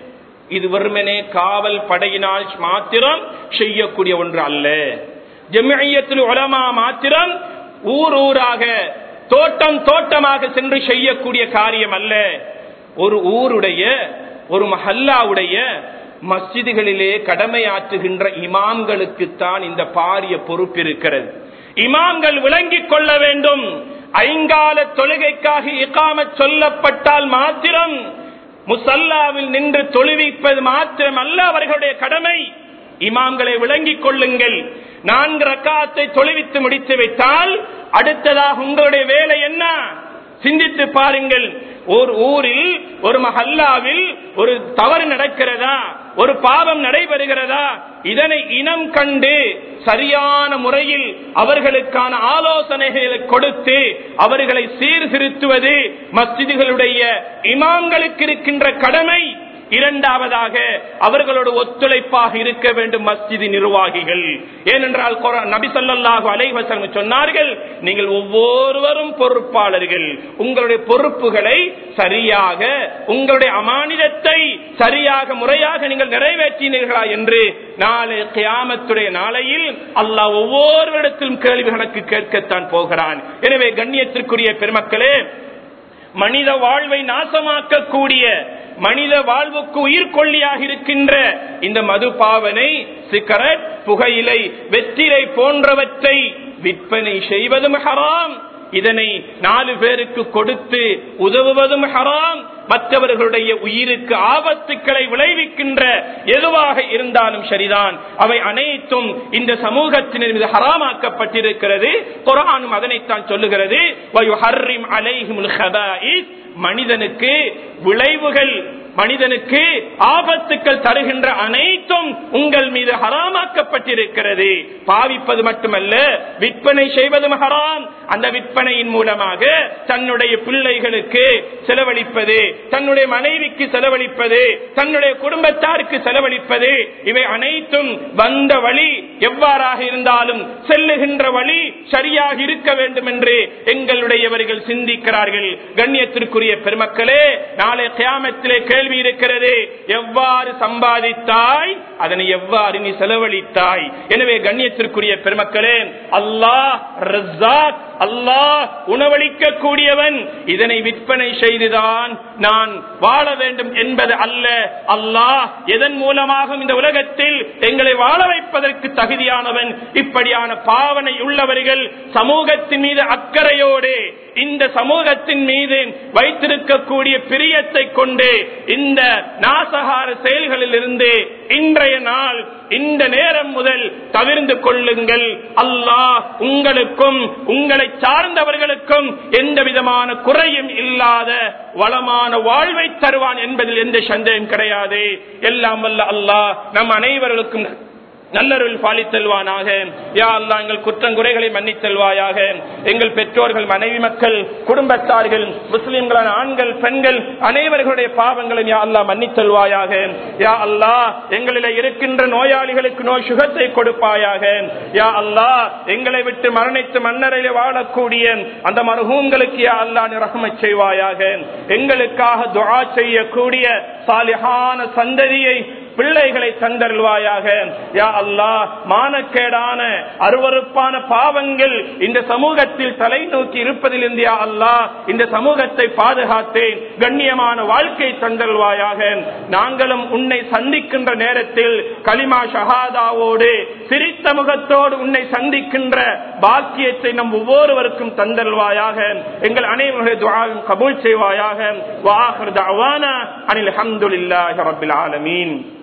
இது வெறுமனே காவல் படையினால் மாத்திரம் செய்யக்கூடிய ஒன்று அல்ல ஜமியத்தில் உலமா மாத்திரம் ஊர் ஊராக தோட்டம் தோட்டமாக சென்று செய்யக்கூடிய காரியம் அல்ல ஒரு ஊருடைய ஒரு மஹல்லாவுடைய மஸ்ஜிதுகளிலே கடமையாற்றுகின்ற இமாம்களுக்குத்தான் இந்த பாரிய பொறுப்பு இருக்கிறது இமாம்கள் விளங்கிக் கொள்ள வேண்டும் ஐங்கால தொழுகைக்காக இக்காம சொல்லப்பட்டால் மாத்திரம் முசல்லாவில் நின்று தொழுவிப்பது மாத்திரம் அல்ல அவர்களுடைய கடமை இமாம்களை விளங்கிக் கொள்ளுங்கள் நான்கு ரக்காத்தை தொழுவித்து முடித்து விட்டால் அடுத்ததாக உங்களுடைய வேலை என்ன சிந்தித்து பாருங்கள் ஒரு ஊரில் ஒரு மஹல்லாவில் ஒரு தவறு நடக்கிறதா ஒரு பாவம் நடைபெறுகிறதா இதனை இனம் கண்டு சரியான முறையில் அவர்களுக்கான ஆலோசனைகளை கொடுத்து அவர்களை சீர்திருத்துவது மஸ்ஜிதுகளுடைய இமாம்களுக்கு இருக்கின்ற கடமை இரண்டாவதாக அவர்களோட ஒத்துழைப்பாக இருக்க வேண்டும் மஸ்ஜிது நிர்வாகிகள் ஏனென்றால் நபி சொல்லாஹு அலைவசம் சொன்னார்கள் நீங்கள் ஒவ்வொருவரும் பொறுப்பாளர்கள் உங்களுடைய பொறுப்புகளை சரியாக உங்களுடைய அமானிதத்தை சரியாக முறையாக நீங்கள் நிறைவேற்றினீர்களா என்று நாளை கியாமத்துடைய நாளையில் அல்லாஹ் ஒவ்வொருவரிடத்திலும் கேள்வி கணக்கு கேட்கத்தான் போகிறான் எனவே கண்ணியத்திற்குரிய பெருமக்களே மனித வாழ்வை நாசமாக்கக்கூடிய மனித வாழ்வுக்கு உயிர்கொல்லியாக இருக்கின்ற இந்த மது பாவனை சிகரெட் புகையிலை வெற்றிலை போன்றவற்றை விற்பனை செய்வதும் ஹராம் இதனை நாலு பேருக்கு கொடுத்து உதவுவதும் ஹராம் மற்றவர்களுடைய உயிருக்கு ஆபத்துக்களை விளைவிக்கின்ற எதுவாக இருந்தாலும் சரிதான் அவை அனைத்தும் இந்த சமூகத்தினர் மீது ஹராமாக்கப்பட்டிருக்கிறது குரானும் அதனைத்தான் சொல்லுகிறது மனிதனுக்கு விளைவுகள் மனிதனுக்கு ஆபத்துக்கள் தருகின்ற அனைத்தும் உங்கள் மீது ஹராமாக்கப்பட்டிருக்கிறது பாவிப்பது மட்டுமல்ல விற்பனை செய்வதும் ஹராம் அந்த விற்பனையின் மூலமாக தன்னுடைய பிள்ளைகளுக்கு செலவழிப்பது தன்னுடைய மனைவிக்கு செலவழிப்பது தன்னுடைய குடும்பத்தாருக்கு செலவழிப்பது இவை அனைத்தும் வந்த வழி எவ்வாறாக இருந்தாலும் செல்லுகின்ற வழி சரியாக இருக்க வேண்டும் என்று எங்களுடையவர்கள் சிந்திக்கிறார்கள் கண்ணியத்திற்குரிய பெருமக்களே நாளை கியாமத்திலே கேள்வி இருக்கிறது எவ்வாறு சம்பாதித்தாய் அதனை எவ்வாறு நீ செலவழித்தாய் எனவே கண்ணியத்திற்குரிய பெருமக்களே அல்லாஹ் ரஸாக் அல்லாஹ் உணவளிக்க கூடியவன் இதனை விற்பனை செய்துதான் நான் வாழ வேண்டும் என்பது அல்ல அல்லாஹ் எதன் மூலமாக இந்த உலகத்தில் எங்களை வாழ வைப்பதற்கு தகுதியானவன் இப்படியான பாவனை உள்ளவர்கள் சமூகத்தின் மீது அக்கறையோடு இந்த சமூகத்தின் மீது வைத்திருக்கக்கூடிய பிரியத்தை கொண்டு இந்த நாசகார செயல்களில் இருந்து இன்றைய நாள் இந்த நேரம் முதல் தவிர்ந்து கொள்ளுங்கள் அல்லாஹ் உங்களுக்கும் உங்களை சார்ந்தவர்களுக்கும் எந்த விதமான குறையும் இல்லாத வளமான வாழ்வை தருவான் என்பதில் எந்த சந்தேகம் கிடையாது எல்லாம் வல்ல அல்லாஹ் நம் அனைவர்களுக்கும் நல்லருள் பாலித்தல்வானாக யா அல்லா எங்கள் குற்றங்குறைகளை மன்னித்தல்வாயாக எங்கள் பெற்றோர்கள் மனைவி மக்கள் குடும்பத்தார்கள் முஸ்லிம்களான ஆண்கள் பெண்கள் அனைவர்களுடைய பாவங்களும் யா அல்லா மன்னித்தல்வாயாக யா அல்லா எங்களில் இருக்கின்ற நோயாளிகளுக்கு நோய் சுகத்தை கொடுப்பாயாக யா அல்லா எங்களை விட்டு மரணித்து மன்னரையில் வாழக்கூடிய அந்த மருகூங்களுக்கு யா அல்லா ரகமை செய்வாயாக எங்களுக்காக துஆ செய்யக்கூடிய சாலிஹான சந்ததியை பிள்ளைகளை தந்தருள்வாயாக யா அல்லா மானக்கேடான அருவறுப்பான பாவங்கள் இந்த சமூகத்தில் தலை நோக்கி இருப்பதிலிருந்து யா அல்லா இந்த சமூகத்தை பாதுகாத்தேன் கண்ணியமான வாழ்க்கை தந்தருள்வாயாக நாங்களும் உன்னை சந்திக்கின்ற நேரத்தில் கலிமா ஷஹாதாவோடு சிரித்த முகத்தோடு உன்னை சந்திக்கின்ற பாக்கியத்தை நம் ஒவ்வொருவருக்கும் தந்தருள்வாயாக எங்கள் அனைவருடைய துவாவும் கபூல் செய்வாயாக வாஹர் தவானா அனில் அஹமதுல்லாஹி ரபில் ஆலமீன்